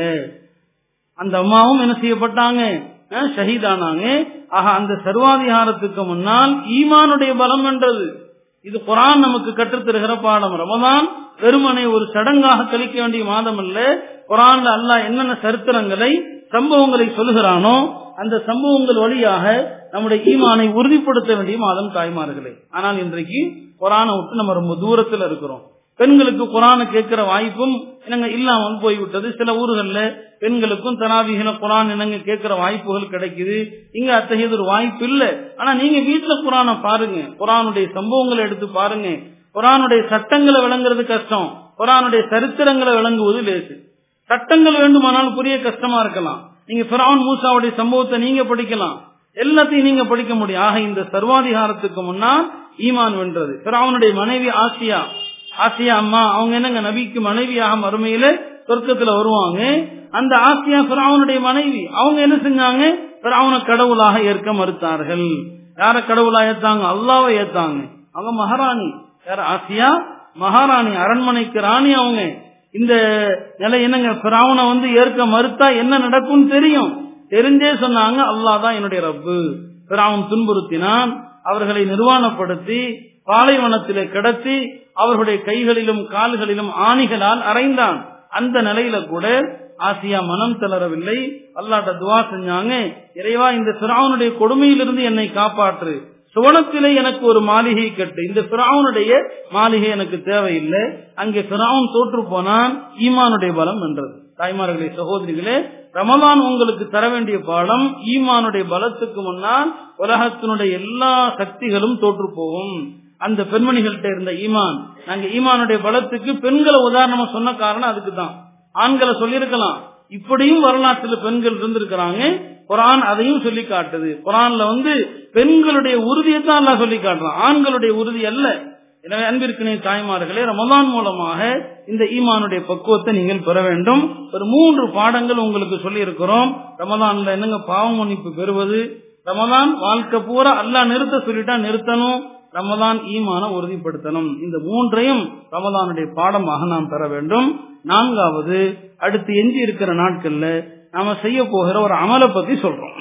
அந்த அம்மாவும் என்ன செய்யப்பட்டாங்க அஹ், ஷஹீதானாங்க ஆக அந்த சர்வாதிகாரத்துக்கு முன்னால் ஈமானுடைய பலம் என்றது இது குரான் நமக்கு கற்றுத்தருகிற பாடம் ரமதான் வெறுமனை ஒரு சடங்காக கழிக்க வேண்டிய மாதம் அல்ல குரான்ல அல்லாஹ் என்னென்ன சரித்திரங்களை சம்பவங்களை சொல்லுகிறானோ அந்த சம்பவங்கள் வழியாக நம்முடைய ஈமானை உறுதிப்படுத்த வேண்டிய மாதம் தாய்மார்களே ஆனால் இன்றைக்கு குரானை விட்டு நம்ம ரொம்ப தூரத்துல இருக்கிறோம் பெண்களுக்கு குரானை கேட்கிற வாய்ப்பும் என்னங்க இல்லாமல் போய்விட்டது சில ஊர்கள்ல பெண்களுக்கும் தனாவிகள குரான் என்னங்க கேட்கிற வாய்ப்புகள் கிடைக்குது இங்க அத்தகையது ஒரு வாய்ப்பு இல்ல ஆனா நீங்க வீட்டுல குரானை பாருங்க குரானுடைய சம்பவங்களை எடுத்து பாருங்க குரானுடைய சட்டங்களை விளங்குறது கஷ்டம் குரானுடைய சரித்திரங்களை விளங்குவது லேசு சட்டங்கள் வேண்டுமானால் புரிய கஷ்டமா இருக்கலாம் நீங்க பிரான் மூசாவுடைய சம்பவத்தை நீங்க படிக்கலாம் எல்லாத்தையும் நீங்க படிக்க முடியும் ஆக இந்த சர்வாதிகாரத்துக்கு முன்னால் ஈமான் வென்றது பிராவனுடைய மனைவி ஆசியா ஆசியா அம்மா அவங்க என்னங்க நபிக்கு மனைவியாக மறுமையில சொர்க்கத்துல வருவாங்க அந்த ஆசியா பிராவனுடைய மனைவி அவங்க என்ன செஞ்சாங்க பிராவன கடவுளாக ஏற்க மறுத்தார்கள் யார கடவுளா ஏத்தாங்க அல்லாவை ஏத்தாங்க அவங்க மகாராணி யார ஆசியா மகாராணி அரண்மனைக்கு ராணி அவங்க இந்த நிலை என்னங்க பிராவனை வந்து ஏற்க மறுத்தா என்ன நடக்கும்னு தெரியும் தெரிஞ்சே சொன்னாங்க அல்லாஹ் தான் என்னுடைய ரப்பு பிராவன் துன்புறுத்தினான் அவர்களை நிர்வாணப்படுத்தி பாலைவனத்திலே கிடத்தி அவர்களுடைய கைகளிலும் கால்களிலும் ஆணிகளால் அறைந்தான் அந்த நிலையில கூட ஆசியா மனம் தளரவில்லை அல்லாட்ட துவா செஞ்சாங்க இறைவா இந்த பிராவனுடைய கொடுமையிலிருந்து என்னை காப்பாற்று சுவனத்திலே எனக்கு ஒரு மாளிகை கட்டு இந்த பிராவனுடைய மாளிகை எனக்கு தேவையில்லை அங்கே பிராவன் தோற்று போனான் ஈமானுடைய பலம் என்றது தாய்மார்களே சகோதரிகளே ரமலான் உங்களுக்கு தர வேண்டிய பாடம் ஈமானுடைய பலத்துக்கு முன்னால் உலகத்தினுடைய எல்லா சக்திகளும் தோற்று போகும் அந்த பெண்மணிகள்கிட்ட இருந்த ஈமான் நாங்க ஈமானுடைய பலத்துக்கு பெண்களை உதாரணமா சொன்ன காரணம் அதுக்கு தான் ஆண்களை சொல்லியிருக்கலாம் இப்படியும் வரலாற்றில் பெண்கள் இருந்திருக்கிறாங்க குரான் அதையும் சொல்லி காட்டுது குரான்ல வந்து பெண்களுடைய உறுதியை தான் எல்லாம் சொல்லி காட்டுறான் ஆண்களுடைய உறுதி அல்ல எனவே அன்பிற்கினை தாய்மார்களே ரமலான் மூலமாக இந்த ஈமானுடைய பக்குவத்தை நீங்கள் பெற வேண்டும் ஒரு மூன்று பாடங்கள் உங்களுக்கு சொல்லி இருக்கிறோம் ரமலான்ல என்னங்க பாவ மன்னிப்பு பெறுவது ரமலான் வாழ்க்கை பூரா அல்லாஹ் நிறுத்த சொல்லிட்டா நிறுத்தணும் ரமலான் ஈமான உறுதிப்படுத்தணும் இந்த மூன்றையும் ரமலானுடைய பாடமாக நாம் பெற வேண்டும் நான்காவது அடுத்து எஞ்சி இருக்கிற நாட்கள்ல நாம செய்ய போகிற ஒரு அமலை பத்தி சொல்றோம்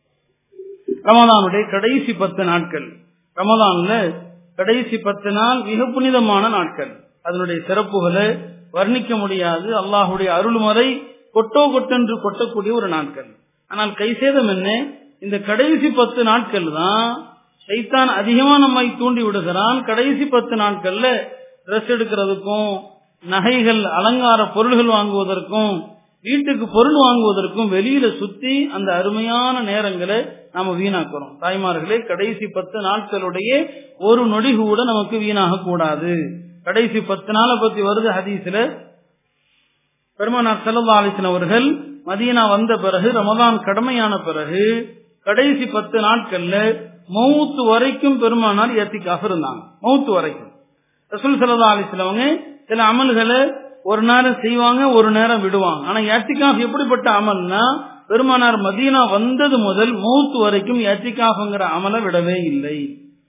ரமலானுடைய கடைசி பத்து நாட்கள் ரமலான்ல கடைசி பத்து நாள் மிக புனிதமான நாட்கள் அதனுடைய சிறப்புகளை வர்ணிக்க முடியாது அல்லாஹுடைய அருள்முறை கொட்டோ கொட்டென்று கொட்டக்கூடிய ஒரு நாட்கள் ஆனால் கைசேதம் என்ன இந்த கடைசி பத்து நாட்கள் தான் சைத்தான் அதிகமா நம்மை தூண்டி விடுகிறான் கடைசி பத்து நாட்கள்ல ட்ரெஸ் எடுக்கிறதுக்கும் நகைகள் அலங்கார பொருள்கள் வாங்குவதற்கும் வீட்டுக்கு பொருள் வாங்குவதற்கும் வெளியில சுத்தி அந்த அருமையான நேரங்களை நாம வீணாக்குறோம் தாய்மார்களே கடைசி பத்து நாட்களுடைய ஒரு நொடி கூட நமக்கு வீணாக கூடாது கடைசி பத்து நாளை பத்தி வருது ஹதீஸ்ல பெருமானார் செல்லா அலிசன் அவர்கள் மதீனா வந்த பிறகு ரமதான் கடமையான பிறகு கடைசி பத்து நாட்கள்ல மௌத்து வரைக்கும் பெருமானார் ஏத்திக்காக இருந்தாங்க மௌத்து வரைக்கும் ரசூல் சல்லா அலிஸ்லவங்க சில அமல்களை ஒரு நேரம் செய்வாங்க ஒரு நேரம் விடுவாங்க ஆனா ஏத்திகாஃப் எப்படிப்பட்ட அமல்னா பெருமானார் மதீனா வந்தது முதல் மௌத்து வரைக்கும் ஏத்திகாஃப்ங்கிற அமலை விடவே இல்லை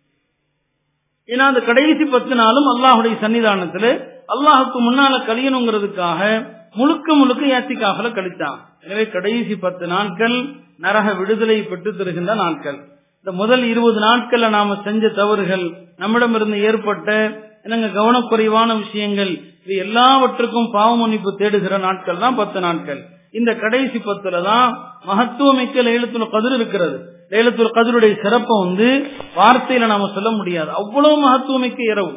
ஏன்னா அந்த கடைசி பத்து நாளும் அல்லாஹுடைய சன்னிதானத்துல அல்லாஹுக்கு முன்னால கழியணுங்கிறதுக்காக முழுக்க முழுக்க ஏத்திக்காகல கழித்தான் எனவே கடைசி பத்து நாட்கள் நரக விடுதலை பெற்று தருகின்ற நாட்கள் இந்த முதல் இருபது நாட்கள்ல நாம செஞ்ச தவறுகள் நம்மிடமிருந்து ஏற்பட்ட என்னங்க கவனக்குறைவான விஷயங்கள் இது எல்லாவற்றுக்கும் பாவ மன்னிப்பு தேடுகிற நாட்கள் தான் பத்து நாட்கள் இந்த கடைசி பத்துல தான் மகத்துவமிக்க லேலத்துல கதிர் இருக்கிறது லேலத்துல கதிருடைய சிறப்பை வந்து வார்த்தையில நாம சொல்ல முடியாது அவ்வளவு மகத்துவமிக்க இரவு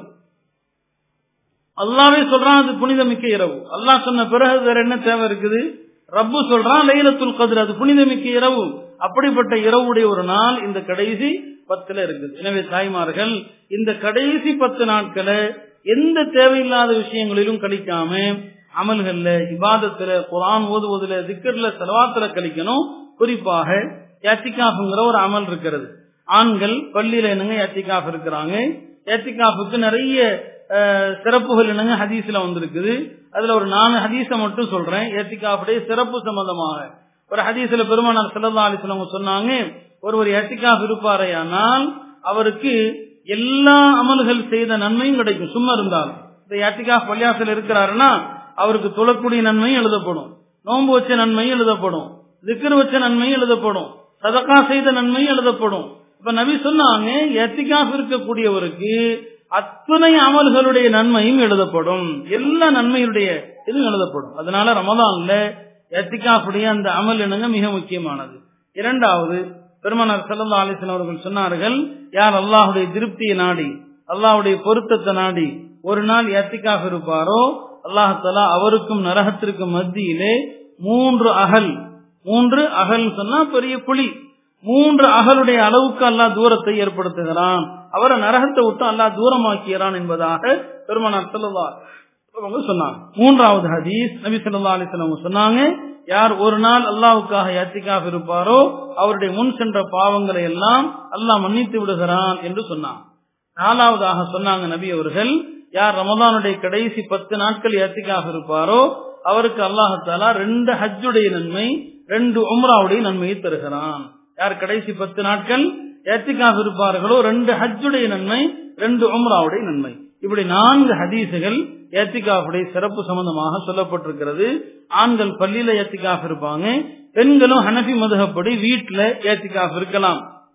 அல்லாவே சொல்றான் அது புனிதமிக்க இரவு அல்லாஹ் சொன்ன பிறகு வேற என்ன தேவை இருக்குது ரப்பு சொல்றான் லைலத்துல் கதிர் அது புனிதமிக்க இரவு அப்படிப்பட்ட இரவுடைய ஒரு நாள் இந்த கடைசி பத்துல இருக்குது எனவே தாய்மார்கள் இந்த கடைசி பத்து நாட்களை எந்த தேவையில்லாத விஷயங்களிலும் கழிக்காம அமல்கள்ல இபாதத்துல குரான் ஓதுவதுல திக்கர்ல செலவாத்துல கழிக்கணும் குறிப்பாக ஏத்திகாஃபுங்கிற ஒரு அமல் இருக்கிறது ஆண்கள் பள்ளியில என்னங்க ஏத்திகாஃப் இருக்கிறாங்க ஏத்திகாஃபுக்கு நிறைய சிறப்புகள் என்னங்க ஹதீஸ்ல வந்திருக்குது அதுல ஒரு நாலு ஹதீஸ மட்டும் சொல்றேன் ஏத்திகாஃபுடைய சிறப்பு சம்பந்தமாக ஒரு ஹதீஸ்ல பெருமானார் செல்லல்லா அலிஸ்லாம் சொன்னாங்க ஒருவர் ஏத்திகாஃப் இருப்பாரையானால் அவருக்கு எல்லா அமல்கள் செய்த நன்மையும் கிடைக்கும் சும்மா இருந்தாலும் இந்த ஏத்திகாஃப் பள்ளியாசல் இருக்கிறாருன்னா அவருக்கு தொழக்கூடிய நன்மையும் எழுதப்படும் நோன்பு வச்ச நன்மையும் எழுதப்படும் திக்கர் வச்ச நன்மையும் எழுதப்படும் சதக்கா செய்த நன்மையும் எழுதப்படும் இப்ப நபி சொன்னாங்க எத்திகாஃப் இருக்கக்கூடியவருக்கு அத்தனை அமல்களுடைய நன்மையும் எழுதப்படும் எல்லா நன்மையுடைய இதுவும் எழுதப்படும் அதனால ரமதான்ல எத்திகாஃபுடைய அந்த அமல் என்னங்க மிக முக்கியமானது இரண்டாவது பெருமனார் செல்லல்லா அலிசன் அவர்கள் சொன்னார்கள் யார் அல்லாஹுடைய திருப்தியை நாடி அல்லாஹுடைய பொருத்தத்தை நாடி ஒரு நாள் எத்திகாஃப் இருப்பாரோ அல்லாஹாலா அவருக்கும் நரகத்திற்கும் மத்தியிலே மூன்று அகல் மூன்று அகல் சொன்னா பெரிய புலி மூன்று அகலுடைய அளவுக்கு அல்லாஹ் தூரத்தை ஏற்படுத்துகிறான் அவரை நரகத்தை விட்டு அல்லாஹ் தூரமாக்கிறான் என்பதாக பெருமனார் செல்லல்லா அவங்க சொன்னாங்க மூன்றாவது ஹதீஸ் நபி சொல்லா அலிஸ்லாம் சொன்னாங்க யார் ஒரு நாள் அல்லாவுக்காக யாத்திக்காக இருப்பாரோ அவருடைய முன் சென்ற பாவங்களை எல்லாம் அல்லாஹ் மன்னித்து விடுகிறான் என்று சொன்னான் நாலாவதாக சொன்னாங்க நபி அவர்கள் யார் ரமதானுடைய கடைசி பத்து நாட்கள் யாத்திக்காக இருப்பாரோ அவருக்கு அல்லாஹாலா ரெண்டு ஹஜ்ஜுடைய நன்மை ரெண்டு உம்ராவுடைய நன்மையை தருகிறான் யார் கடைசி பத்து நாட்கள் ஏத்திக்காக இருப்பார்களோ ரெண்டு ஹஜ்ஜுடைய நன்மை ரெண்டு உம்ராவுடைய நன்மை இப்படி நான்கு ஹதீசுகள் ஏத்திகாஃபுடைய சிறப்பு சம்பந்தமாக சொல்லப்பட்டிருக்கிறது ஆண்கள் பள்ளியில ஏத்திகாஃப் இருப்பாங்க பெண்களும் ஹனபி மதுகப்படி வீட்டுல ஏத்திகாஃப் இருக்கலாம்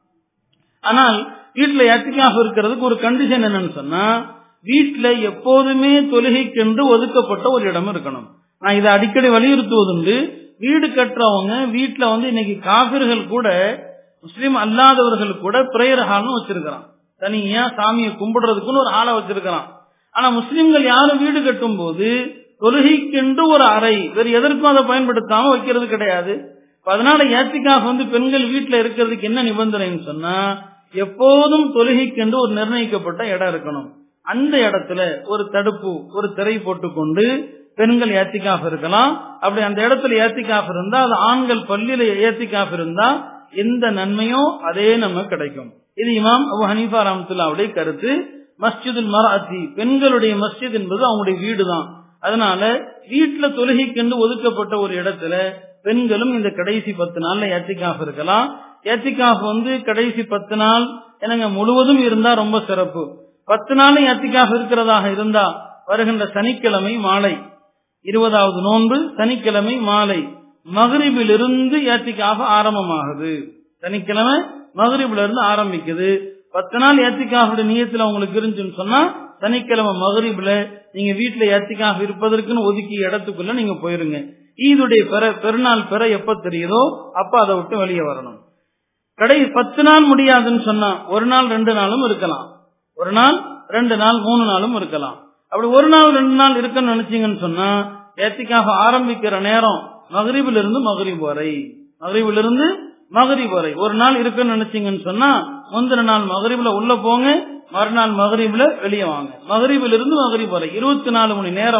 ஆனால் வீட்டுல ஏத்திகாஃப் இருக்கிறதுக்கு ஒரு கண்டிஷன் என்னன்னு சொன்னா வீட்டுல எப்போதுமே தொழுகைக்கென்று ஒதுக்கப்பட்ட ஒரு இடம் இருக்கணும் நான் இதை அடிக்கடி வலியுறுத்துவதுண்டு வீடு கட்டுறவங்க வீட்டுல வந்து இன்னைக்கு காபிர்கள் கூட முஸ்லீம் அல்லாதவர்கள் கூட பிரேயர் ஹால்னு வச்சிருக்கிறான் தனியா சாமியை கும்பிடுறதுக்குன்னு ஒரு ஆளை வச்சிருக்கிறான் ஆனா முஸ்லிம்கள் யாரும் வீடு கட்டும் போது தொழுகைக்கென்று ஒரு அறை வேறு எதற்கும் அதை பயன்படுத்தாம வைக்கிறது கிடையாது அதனால ஏத்திக்காக வந்து பெண்கள் வீட்டுல இருக்கிறதுக்கு என்ன நிபந்தனைன்னு சொன்னா எப்போதும் தொழுகைக்கென்று ஒரு நிர்ணயிக்கப்பட்ட இடம் இருக்கணும் அந்த இடத்துல ஒரு தடுப்பு ஒரு திரை போட்டுக்கொண்டு பெண்கள் ஏத்திக்காக இருக்கலாம் அப்படி அந்த இடத்துல ஏத்திக்காக இருந்தா அது ஆண்கள் பள்ளியில ஏத்திக்காக இருந்தா எந்த நன்மையோ அதே நம்ம கிடைக்கும் இது இமாம் அபு ஹனீஃபா ரஹமத்துல்லாவுடைய கருத்து மஸ்ஜிதுல் மராத்தி பெண்களுடைய மஸ்ஜித் என்பது அவங்களுடைய வீடு தான் அதனால வீட்டுல தொழுகைக்கென்று ஒதுக்கப்பட்ட ஒரு இடத்துல பெண்களும் இந்த கடைசி பத்து நாள்ல ஏத்திக்காஃப் இருக்கலாம் ஏத்திக்காஃப் வந்து கடைசி பத்து நாள் என்னங்க முழுவதும் இருந்தா ரொம்ப சிறப்பு பத்து நாள் ஏத்திக்காஃப் இருக்கிறதாக இருந்தா வருகின்ற சனிக்கிழமை மாலை இருபதாவது நோன்பு சனிக்கிழமை மாலை மகரிபிலிருந்து ஏத்திக்காக ஆரம்பமாகுது சனிக்கிழமை மகரிபில இருந்து ஆரம்பிக்குது பத்து நாள் ஏத்திக்காக நீயத்துல உங்களுக்கு இருந்துச்சுன்னு சொன்னா சனிக்கிழமை மகரிபில நீங்க வீட்டுல ஏத்திக்காக இருப்பதற்குன்னு ஒதுக்கி இடத்துக்குள்ள நீங்க போயிருங்க ஈதுடைய பெற பெருநாள் பெற எப்ப தெரியுதோ அப்ப அதை விட்டு வெளியே வரணும் கடை பத்து நாள் முடியாதுன்னு சொன்னா ஒரு நாள் ரெண்டு நாளும் இருக்கலாம் ஒரு நாள் ரெண்டு நாள் மூணு நாளும் இருக்கலாம் அப்படி ஒரு நாள் ரெண்டு நாள் இருக்குன்னு நினைச்சீங்கன்னு சொன்னா ஏத்திக்காக ஆரம்பிக்கிற நேரம் மகரிபில இருந்து மகரிப் வரை மகரிபில இருந்து மகரிப் வரை ஒரு நாள் இருக்குன்னு நினைச்சீங்கன்னு சொன்னா முந்தின நாள் மகரிபில உள்ள போங்க மறுநாள் மகரிபில வெளியே வாங்க மகரிபில இருந்து மகரிப் வரை இருபத்தி நாலு மணி நேரம்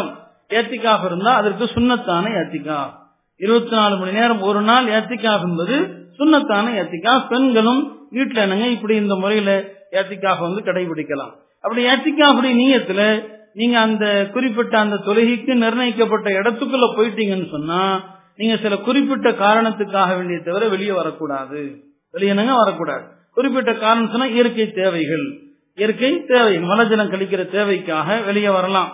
ஏத்திக்காக இருந்தா அதற்கு சுண்ணத்தான ஏத்திக்கா இருபத்தி நாலு மணி நேரம் ஒரு நாள் ஏத்திக்காக என்பது சுண்ணத்தான ஏத்திக்கா பெண்களும் வீட்டுல என்னங்க இப்படி இந்த முறையில ஏத்திக்காக வந்து கடைபிடிக்கலாம் அப்படி ஏத்திக்காவுடைய நீயத்துல நீங்க அந்த குறிப்பிட்ட அந்த தொழுகைக்கு நிர்ணயிக்கப்பட்ட இடத்துக்குள்ள போயிட்டீங்கன்னு சொன்னா நீங்க சில குறிப்பிட்ட காரணத்துக்காக வேண்டிய தவிர வெளியே வரக்கூடாது வெளியே என்னங்க வரக்கூடாது குறிப்பிட்ட காரணம் சொன்னா இயற்கை தேவைகள் இயற்கை தேவை மலஜலம் கழிக்கிற தேவைக்காக வெளியே வரலாம்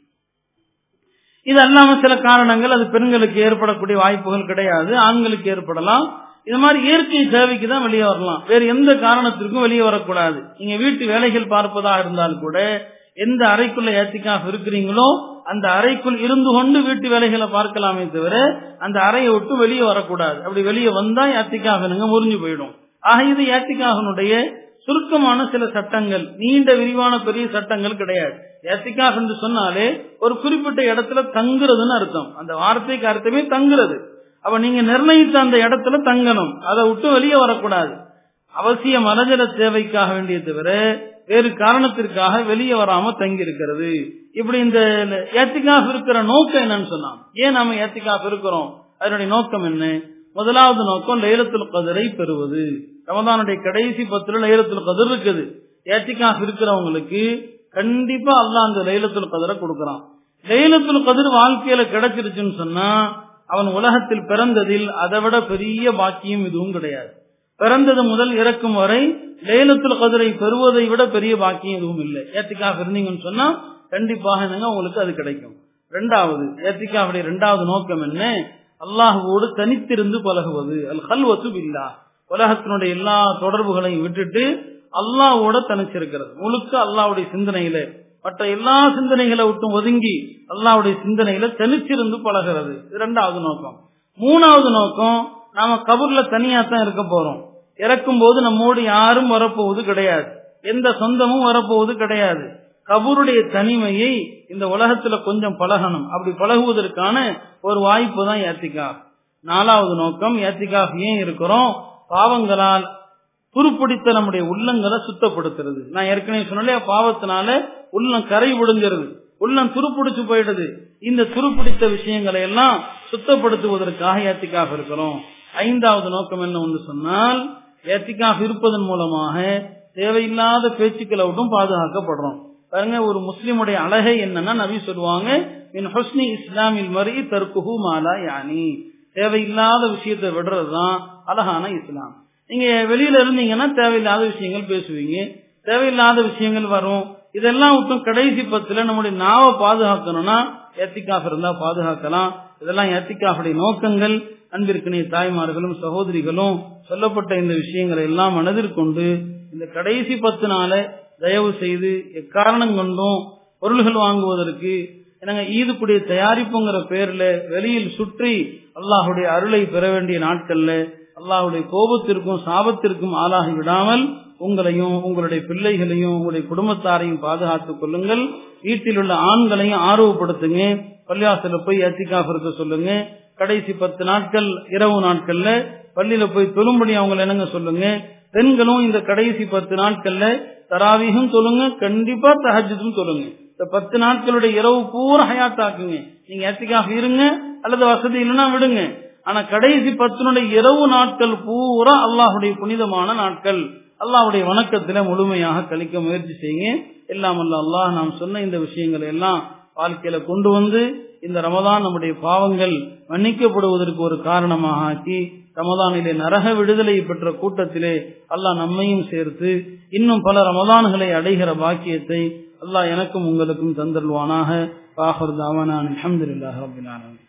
இது அல்லாம சில காரணங்கள் அது பெண்களுக்கு ஏற்படக்கூடிய வாய்ப்புகள் கிடையாது ஆண்களுக்கு ஏற்படலாம் இது மாதிரி இயற்கை தேவைக்கு தான் வெளியே வரலாம் வேற எந்த காரணத்திற்கும் வெளியே வரக்கூடாது நீங்க வீட்டு வேலைகள் பார்ப்பதாக இருந்தால் கூட எந்த அறைக்குள்ள ஏத்திக்காக இருக்கிறீங்களோ அந்த அறைக்குள் இருந்து கொண்டு வீட்டு வேலைகளை பார்க்கலாமே தவிர அந்த அறையை விட்டு வெளியே வரக்கூடாது அப்படி வெளியே வந்தா ஏத்திக்காக முறிஞ்சு போயிடும் ஆக இது ஏத்திக்காகனுடைய சுருக்கமான சில சட்டங்கள் நீண்ட விரிவான பெரிய சட்டங்கள் கிடையாது ஏத்திக்காக என்று சொன்னாலே ஒரு குறிப்பிட்ட இடத்துல தங்குறதுன்னு அர்த்தம் அந்த வார்த்தைக்கு அர்த்தமே தங்குறது அப்ப நீங்க நிர்ணயித்த அந்த இடத்துல தங்கணும் அதை விட்டு வெளியே வரக்கூடாது அவசிய மலஜல தேவைக்காக வேண்டிய தவிர வேறு காரணத்திற்காக வெளியே வராம தங்கி இருக்கிறது இப்படி இந்த ஏத்திக்காக இருக்கிற நோக்கம் என்னன்னு சொன்னான் ஏன் நாம ஏத்திக்காக இருக்கிறோம் அதனுடைய நோக்கம் என்ன முதலாவது நோக்கம் லைலத்துல் கதிரை பெறுவது ரமதானுடைய கடைசி பத்துல லைலத்துல் கதிர் இருக்குது ஏத்திக்காக இருக்கிறவங்களுக்கு கண்டிப்பா அல்லாஹ் அந்த லைலத்துல் கதிரை கொடுக்கறான் லைலத்துல் கதிர் வாழ்க்கையில கிடைச்சிருச்சுன்னு சொன்னா அவன் உலகத்தில் பிறந்ததில் அதை விட பெரிய பாக்கியம் இதுவும் கிடையாது பிறந்தது முதல் இறக்கும் வரை லேலத்துல் கதிரை பெறுவதை விட பெரிய பாக்கியம் எதுவும் இல்லை ஏத்திக்காக இருந்தீங்கன்னு சொன்னா கண்டிப்பாக என்னங்க உங்களுக்கு அது கிடைக்கும் ரெண்டாவது ஏத்திக்காவுடைய ரெண்டாவது நோக்கம் என்ன அல்லாஹுவோடு தனித்திருந்து பழகுவது அல் ஹல்வத்து பில்லா உலகத்தினுடைய எல்லா தொடர்புகளையும் விட்டுட்டு அல்லாஹ்வோட தனிச்சிருக்கிறது முழுக்க அல்லாஹ்வுடைய சிந்தனையில மற்ற எல்லா சிந்தனைகளை விட்டு ஒதுங்கி அல்லாஹ்வுடைய சிந்தனையில தனிச்சிருந்து பழகிறது இது ரெண்டாவது நோக்கம் மூணாவது நோக்கம் நாம கபூர்ல தனியா தான் இருக்க போறோம் இறக்கும் போது நம்மோடு யாரும் வரப்போவது கிடையாது எந்த சொந்தமும் வரப்போவது கிடையாது கபூருடைய தனிமையை இந்த உலகத்துல கொஞ்சம் பழகணும் அப்படி பழகுவதற்கான ஒரு வாய்ப்பு தான் ஏத்திகா நாலாவது நோக்கம் ஏத்திகா ஏன் இருக்கிறோம் பாவங்களால் துருப்பிடித்த நம்முடைய உள்ளங்களை சுத்தப்படுத்துறது நான் ஏற்கனவே சொன்னேன் பாவத்தினால உள்ளம் கரை விடுங்கிறது உள்ளம் துருப்பிடிச்சு போயிடுது இந்த துருப்பிடித்த விஷயங்களை எல்லாம் சுத்தப்படுத்துவதற்காக ஏத்திக்காக இருக்கிறோம் ஐந்தாவது நோக்கம் என்ன ஒன்று சொன்னால் ஏத்திக்காக இருப்பதன் மூலமாக தேவையில்லாத பேச்சுக்களை விட்டும் பாதுகாக்கப்படுறோம் பாருங்க ஒரு முஸ்லிமுடைய அழகை என்னன்னா நபி சொல்லுவாங்க மின் ஹுஸ்னி இஸ்லாமில் மறி தற்குஹு மாலா யானி தேவையில்லாத விஷயத்தை விடுறதுதான் அழகான இஸ்லாம் நீங்க வெளியில இருந்தீங்கன்னா தேவையில்லாத விஷயங்கள் பேசுவீங்க தேவையில்லாத விஷயங்கள் வரும் இதெல்லாம் விட்டும் கடைசி பத்துல நம்முடைய நாவை பாதுகாக்கணும்னா ஏத்திக்காக இருந்தா பாதுகாக்கலாம் இதெல்லாம் ஏத்திக்காவுடைய நோக்கங்கள் அன்பிற்கினை தாய்மார்களும் சகோதரிகளும் சொல்லப்பட்ட இந்த விஷயங்களை எல்லாம் மனதிற்கொண்டு இந்த கடைசி பத்து நாளை தயவு செய்து எக்காரணம் கொண்டும் பொருள்கள் வாங்குவதற்கு என்னங்க ஈதுக்குடைய தயாரிப்புங்கிற பேர்ல வெளியில் சுற்றி அல்லாஹுடைய அருளை பெற வேண்டிய நாட்கள்ல அல்லாஹுடைய கோபத்திற்கும் சாபத்திற்கும் ஆளாகி விடாமல் உங்களையும் உங்களுடைய பிள்ளைகளையும் உங்களுடைய குடும்பத்தாரையும் பாதுகாத்துக் கொள்ளுங்கள் வீட்டில் உள்ள ஆண்களையும் ஆர்வப்படுத்துங்க பள்ளியாசல போய் ஏத்திக்காக இருக்க சொல்லுங்க கடைசி பத்து நாட்கள் இரவு நாட்கள்ல பள்ளியில போய் தொழும்படி அவங்களை என்னங்க சொல்லுங்க பெண்களும் இந்த கடைசி பத்து நாட்கள்ல தராவிகும் சொல்லுங்க கண்டிப்பா தஹஜுதும் சொல்லுங்க இந்த பத்து நாட்களுடைய இரவு பூரா ஹயாத்தாக்குங்க நீங்க ஏத்திக்காக இருங்க அல்லது வசதி இல்லைன்னா விடுங்க ஆனா கடைசி பத்தினுடைய இரவு நாட்கள் பூரா அல்லாஹுடைய புனிதமான நாட்கள் அல்லாஹுடைய வணக்கத்தில முழுமையாக கழிக்க முயற்சி செய்யுங்க எல்லாம் அல்ல அல்லாஹ் நாம் சொன்ன இந்த விஷயங்களை எல்லாம் வாழ்க்கையில கொண்டு வந்து இந்த ரமதான் நம்முடைய பாவங்கள் மன்னிக்கப்படுவதற்கு ஒரு காரணமாக ஆக்கி ரமதானிலே நரக விடுதலை பெற்ற கூட்டத்திலே அல்லாஹ் நம்மையும் சேர்த்து இன்னும் பல ரமதான்களை அடைகிற பாக்கியத்தை அல்லாஹ் எனக்கும் உங்களுக்கும் தந்தல்வானாக பாஹர் தாவானான் அஹமதுல்லாஹ் ரபில் ஆலமீன்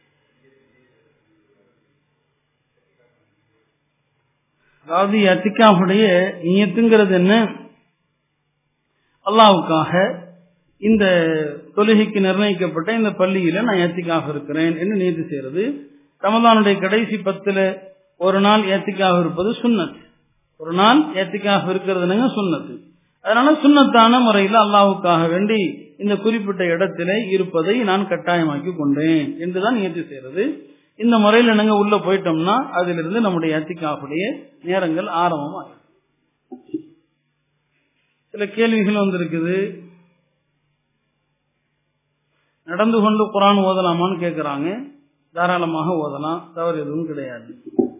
அதாவது அத்திகாவுடைய நீயத்துங்கிறது என்ன அல்லாவுக்காக இந்த தொழுகைக்கு நிர்ணயிக்கப்பட்ட இந்த பள்ளியில நான் ஏத்திக்காக இருக்கிறேன் என்று நீதி செய்யறது ரமதானுடைய கடைசி பத்துல ஒரு நாள் ஏத்திக்காக இருப்பது சுண்ணத் ஒரு நாள் ஏத்திக்காக இருக்கிறதுனுங்க சுண்ணத்து அதனால சுண்ணத்தான முறையில் அல்லாவுக்காக வேண்டி இந்த குறிப்பிட்ட இடத்திலே இருப்பதை நான் கட்டாயமாக்கி கொண்டேன் என்றுதான் நியத்தி செய்யறது இந்த முறையில் நாங்க உள்ள போயிட்டோம்னா அதிலிருந்து நம்முடைய ஏத்திக்காவுடைய நேரங்கள் ஆரம்பமாகும் சில கேள்விகள் வந்திருக்குது நடந்து கொண்டு குரான் ஓதலாமான்னு கேட்கறாங்க தாராளமாக ஓதலாம் தவறு எதுவும் கிடையாது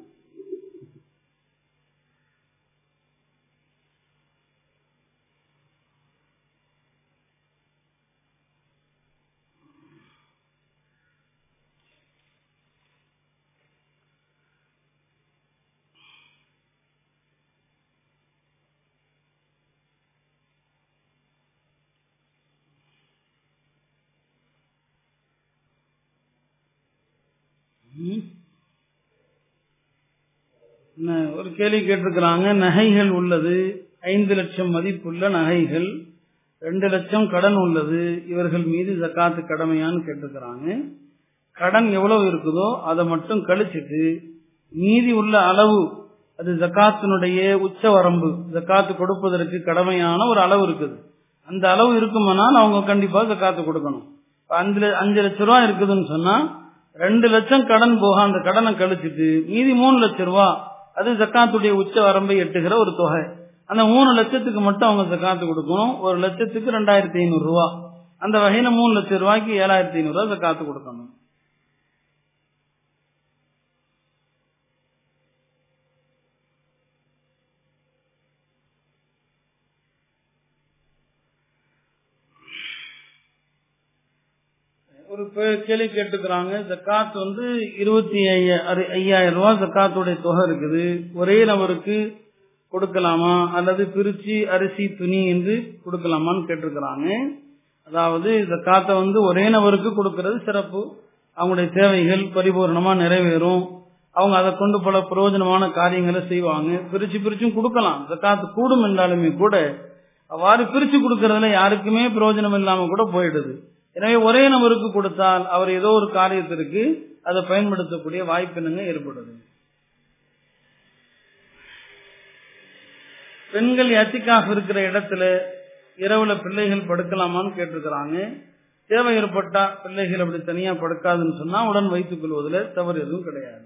ம். என்ன, ஒரு கேள்வி கேட்டிருக்கிறாங்க நகைகள் உள்ளது ஐந்து லட்சம் மதிப்புள்ள நகைகள் ரெண்டு லட்சம் கடன் உள்ளது இவர்கள் மீது ஜக்காத்து கடமையான்னு கேட்டிருக்கிறாங்க கடன் எவ்வளவு இருக்குதோ அதை மட்டும் கழிச்சிட்டு மீதி உள்ள அளவு அது ஜக்காத்தினுடைய உச்ச வரம்பு ஜக்காத்து கொடுப்பதற்கு கடமையான ஒரு அளவு இருக்குது அந்த அளவு இருக்குமானால் அவங்க கண்டிப்பா ஜக்காத்து கொடுக்கணும் இப்ப அஞ்சு ல- அஞ்சு லட்ச ரூபா இருக்குதுன்னு சொன்னா ரெண்டு லட்சம் கடன் போக அந்த கடனை கழிச்சிட்டு மீதி மூணு லட்சம் ரூபா அது ஜக்காத்துடைய உச்ச வரம்பை எட்டுகிற ஒரு தொகை அந்த மூணு லட்சத்துக்கு மட்டும் அவங்க ஜக்காத்து கொடுக்கணும் ஒரு லட்சத்துக்கு ரெண்டாயிரத்தி ஐநூறு ரூபா அந்த வகையில மூணு லட்சம் ரூபாய்க்கு ஏழாயிரத்தி ஐநூறு ரூபாய் ஜக்காத்து கொடுக்கணும் ஒரு பே- கேள்வி கேட்டுக்கிறாங்க ஜக்காத் வந்து இருபத்தி ஐய- அறு- ஐயாயிரம் ரூபாய் ஜக்காத்துடைய தொகை இருக்குது ஒரே நபருக்கு கொடுக்கலாமா அல்லது பிரிச்சு அரிசி துணி என்று கொடுக்கலாமான்னு கேட்டிருக்கிறாங்க அதாவது ஜக்காத்தை வந்து ஒரே நபருக்கு கொடுக்கிறது சிறப்பு அவங்களுடைய தேவைகள் பரிபூர்ணமா நிறைவேறும் அவங்க அதை கொண்டு பல பிரயோஜனமான காரியங்களை செய்வாங்க பிரிச்சு பிரிச்சும் கொடுக்கலாம் ஜக்காத்து கூடும் என்றாலுமே கூட அவ்வாறு பிரிச்சு கொடுக்கறதுல யாருக்குமே பிரயோஜனம் இல்லாம கூட போயிடுது எனவே ஒரே நபருக்கு கொடுத்தால் அவர் ஏதோ ஒரு காரியத்திற்கு அதை பயன்படுத்தக்கூடிய வாய்ப்பினங்க ஏற்படுது பெண்கள் எத்திக்காக இருக்கிற இடத்துல இரவுல பிள்ளைகள் படுக்கலாமான்னு கேட்டிருக்கிறாங்க தேவை ஏற்பட்டா பிள்ளைகள் அப்படி தனியா படுக்காதுன்னு சொன்னா உடன் வைத்துக் கொள்வதில் தவறு எதுவும் கிடையாது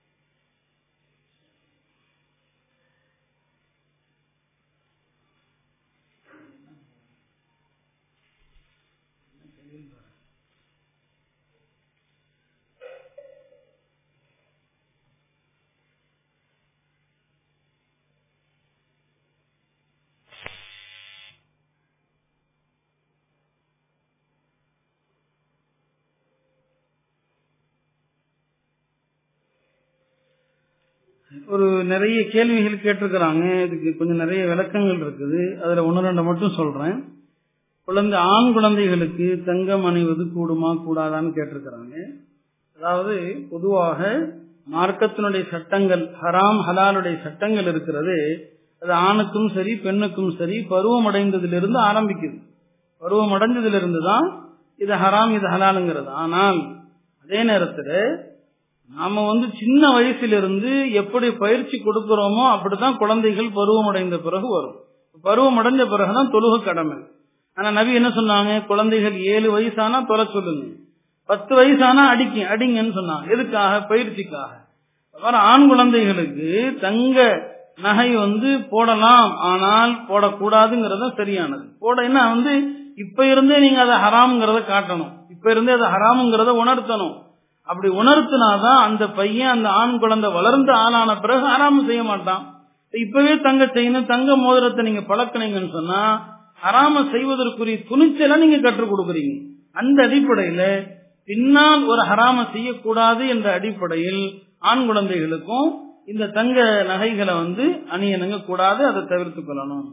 ஒரு நிறைய கேள்விகள் கேட்டிருக்கிறாங்க இதுக்கு கொஞ்சம் நிறைய விளக்கங்கள் இருக்குது அதுல ஒன்னு ரெண்டு மட்டும் சொல்றேன் குழந்தை ஆண் குழந்தைகளுக்கு தங்கம் அணிவது கூடுமா கூடாதான்னு கேட்டிருக்கிறாங்க அதாவது பொதுவாக மார்க்கத்தினுடைய சட்டங்கள் ஹராம் ஹலாலுடைய சட்டங்கள் இருக்கிறது அது ஆணுக்கும் சரி பெண்ணுக்கும் சரி பருவம் அடைந்ததிலிருந்து ஆரம்பிக்குது பருவம் அடைஞ்சதிலிருந்து தான் இது ஹராம் இது ஹலாலுங்கிறது ஆனால் அதே நேரத்துல நாம வந்து சின்ன வயசிலிருந்து எப்படி பயிற்சி கொடுக்கிறோமோ அப்படித்தான் குழந்தைகள் பருவம் அடைந்த பிறகு வரும் பருவம் அடைஞ்ச பிறகுதான் தொழுக கடமை ஆனா நபி என்ன சொன்னாங்க குழந்தைகள் ஏழு வயசானா தொலை சொல்லுங்க பத்து வயசானா அடிக்க அடிங்கன்னு சொன்னாங்க எதுக்காக பயிற்சிக்காக அப்புறம் ஆண் குழந்தைகளுக்கு தங்க நகை வந்து போடலாம் ஆனால் போடக்கூடாதுங்கிறது சரியானது போட என்ன வந்து இப்ப இருந்தே நீங்க அதை ஹராம்ங்கிறத காட்டணும் இப்ப இருந்தே அதை ஹராமுங்கிறத உணர்த்தணும் அப்படி உணர்த்தினாதான் அந்த பையன் அந்த ஆண் குழந்தை வளர்ந்து ஆளான பிறகு ஹராமு செய்ய மாட்டான் இப்பவே தங்க செயின் தங்க மோதிரத்தை நீங்க பழக்கினீங்கன்னு சொன்னா ஹராம செய்வதற்குரிய துணிச்சலை நீங்க கற்றுக் கொடுக்குறீங்க அந்த அடிப்படையில பின்னால் ஒரு ஹராம செய்யக்கூடாது என்ற அடிப்படையில் ஆண் குழந்தைகளுக்கும் இந்த தங்க நகைகளை வந்து அணியணுங்க கூடாது அதை தவிர்த்துக் கொள்ளணும்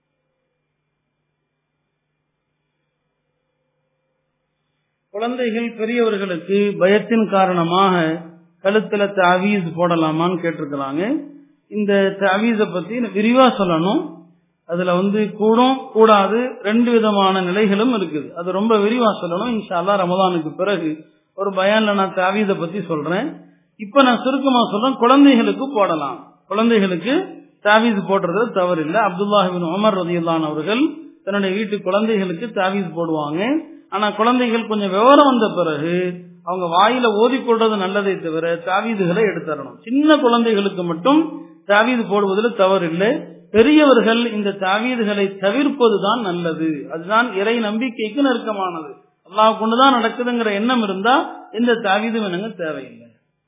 குழந்தைகள் பெரியவர்களுக்கு பயத்தின் காரணமாக கழுத்துல தாவீஸ் போடலாமான்னு கேட்டிருக்கிறாங்க இந்த தாவீஸ பத்தி விரிவா சொல்லணும் அதுல வந்து கூடும் கூடாது ரெண்டு விதமான நிலைகளும் இருக்குது அது ரொம்ப விரிவா சொல்லணும் இன்ஷா அல்லாஹ் ரமதானுக்கு பிறகு ஒரு பயான்ல நான் தாவீத பத்தி சொல்றேன் இப்ப நான் சுருக்கமா சொல்றேன் குழந்தைகளுக்கு போடலாம் குழந்தைகளுக்கு தாவீஸ் போடுறது தவறு இல்ல அப்துல்லாஹிபின் உமர் ரதியுல்லான் அவர்கள் தன்னுடைய வீட்டு குழந்தைகளுக்கு தாவீஸ் போடுவாங்க ஆனா குழந்தைகள் கொஞ்சம் விவரம் வந்த பிறகு அவங்க வாயில ஓதிக்கொள்றது நல்லதை தவிர தாவீதுகளை எடுத்துறணும் சின்ன குழந்தைகளுக்கு மட்டும் தாவீது போடுவதில் தவறு இல்லை பெரியவர்கள் இந்த தாவீதுகளை தவிர்ப்பதுதான் நல்லது அதுதான் இறை நம்பிக்கைக்கு நெருக்கமானது அல்லாஹ் கொண்டுதான் நடக்குதுங்கிற எண்ணம் இருந்தா எந்த தாவீதும் எனக்கு தேவையில்லை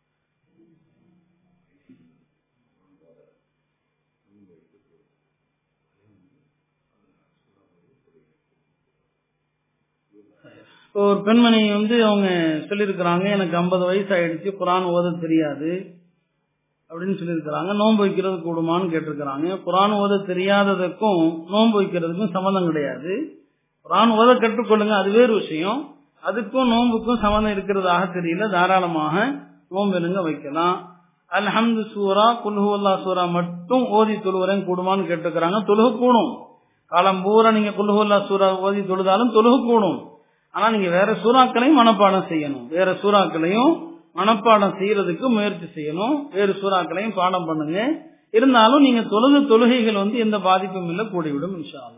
இப்போ ஒரு பெண்மணி வந்து அவங்க சொல்லியிருக்கிறாங்க எனக்கு ஐம்பது வயசு ஆயிடுச்சு குரான் ஓத தெரியாது அப்படின்னு சொல்லியிருக்கிறாங்க நோன்பு வைக்கிறது கூடுமான்னு கேட்டிருக்கிறாங்க குரான் ஓத தெரியாததுக்கும் நோன்பு வைக்கிறதுக்கும் சம்மந்தம் கிடையாது குரான் ஓத கற்றுக்கொள்ளுங்க அது வேறு விஷயம் அதுக்கும் நோன்புக்கும் சம்மந்தம் இருக்கிறதாக தெரியல தாராளமாக நோன்பு இருங்க வைக்கலாம் அல்ஹம்து சூரா குல்ஹுல்லா சூரா மட்டும் ஓதி தொழுவரையும் கூடுமான்னு கேட்டிருக்கிறாங்க தொழுகு கூடும் காலம் பூரா நீங்க குல்ஹுல்லா சூரா ஓதி தொழுதாலும் தொழுகு கூடும் ஆனா நீங்க வேற சூறாக்களையும் மனப்பாடம் செய்யணும் வேற சூறாக்களையும் மனப்பாடம் செய்யறதுக்கு முயற்சி செய்யணும் வேறு சூறாக்களையும் பாடம் பண்ணுங்க இருந்தாலும் நீங்க தொழுது தொழுகைகள் வந்து எந்த பாதிப்பும் இல்லை கூடிவிடும் இன்ஷா அல்லாஹ்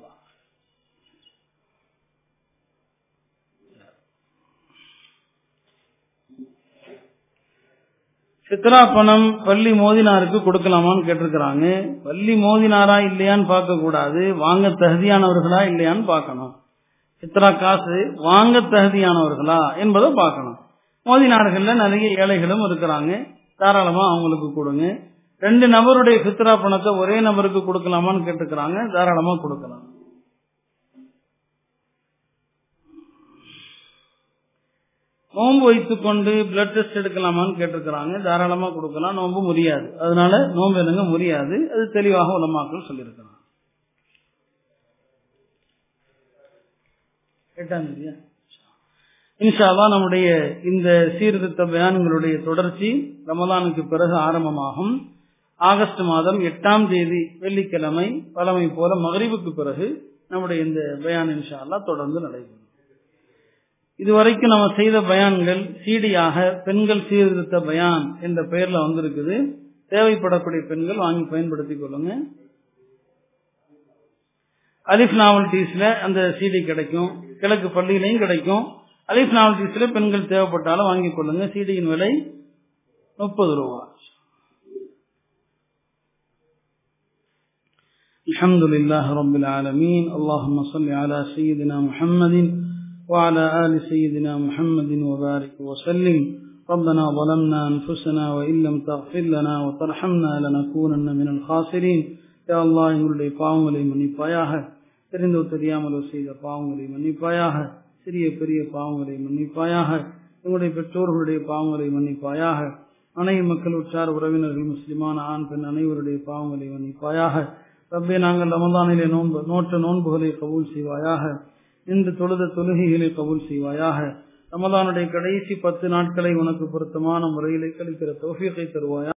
சித்ரா பணம் பள்ளி மோதினாருக்கு கொடுக்கலாமான்னு கேட்டிருக்கிறாங்க பள்ளி மோதினாரா இல்லையான்னு பார்க்க கூடாது வாங்க தகுதியானவர்களா இல்லையான்னு பார்க்கணும் சித்ரா காசு வாங்க தகுதியானவர்களா என்பதை பார்க்கணும் மோதினார்கள்ல நிறைய ஏழைகளும் இருக்கிறாங்க தாராளமா அவங்களுக்கு கொடுங்க ரெண்டு நபருடைய சித்ரா பணத்தை ஒரே நபருக்கு கொடுக்கலாமான்னு கேட்டுக்கிறாங்க தாராளமா கொடுக்கலாம் நோன்பு வைத்துக் கொண்டு பிளட் டெஸ்ட் எடுக்கலாமான்னு கேட்டிருக்கிறாங்க தாராளமா கொடுக்கலாம் நோன்பு முடியாது அதனால நோன்பு என்னங்க முடியாது அது தெளிவாக உலமாக்கள் சொல்லியிருக்கிறாங்க எட்டாம் தேதியா இன்ஷால்லா நம்முடைய இந்த சீர்திருத்த பயான்களுடைய தொடர்ச்சி ரமலானுக்கு பிறகு ஆரம்பமாகும் ஆகஸ்ட் மாதம் எட்டாம் தேதி வெள்ளிக்கிழமை பழமை போல மகரிவுக்கு பிறகு நம்முடைய இந்த பயான் இன்ஷால்லா தொடர்ந்து நடைபெறும் இதுவரைக்கும் நம்ம செய்த பயான்கள் சீடியாக பெண்கள் சீர்திருத்த பயான் என்ற பெயர்ல வந்திருக்குது தேவைப்படக்கூடிய பெண்கள் வாங்கி பயன்படுத்திக் கொள்ளுங்க அலிஃப் நாவல்டிஸ்ல அந்த சிடி கிடைக்கும் கிழக்கு பள்ளியிலையும் கிடைக்கும் அலிஃப் நாவல்டிஸ்ல பெண்கள் தேவைப்பட்டாலும் வாங்கிக் கொள்ளுங்க சிடியின் விலை முப்பது ரூபா الحمد لله رب العالمين اللهم صل على سيدنا محمد وعلى آل سيدنا محمد وبارك وسلم ربنا ظلمنا أنفسنا وإن لم تغفر لنا وترحمنا لنكونن من الخاسرين يا الله எங்களுடைய பாவங்களை மன்னிப்பாயாக தெரிந்தோ தெரியாமலோ செய்த பாவங்களை மன்னிப்பாயாக சிறிய பெரிய பாவங்களை மன்னிப்பாயாக எங்களுடைய பெற்றோர்களுடைய பாவங்களை மன்னிப்பாயாக அனைத்து மக்கள் உற்றார் உறவினர்கள் முஸ்லிமான ஆண் பெண் அனைவருடைய பாவங்களை மன்னிப்பாயாக ரப்பே நாங்கள் ரமதானிலே நோன்பு நோட்ட நோன்புகளை கபூல் செய்வாயாக இன்று தொழுத தொழுகைகளை கபூல் செய்வாயாக ரமதானுடைய கடைசி பத்து நாட்களை உனக்கு பொருத்தமான முறையிலே கழிக்கிற தோஃபியத்தை தருவாயா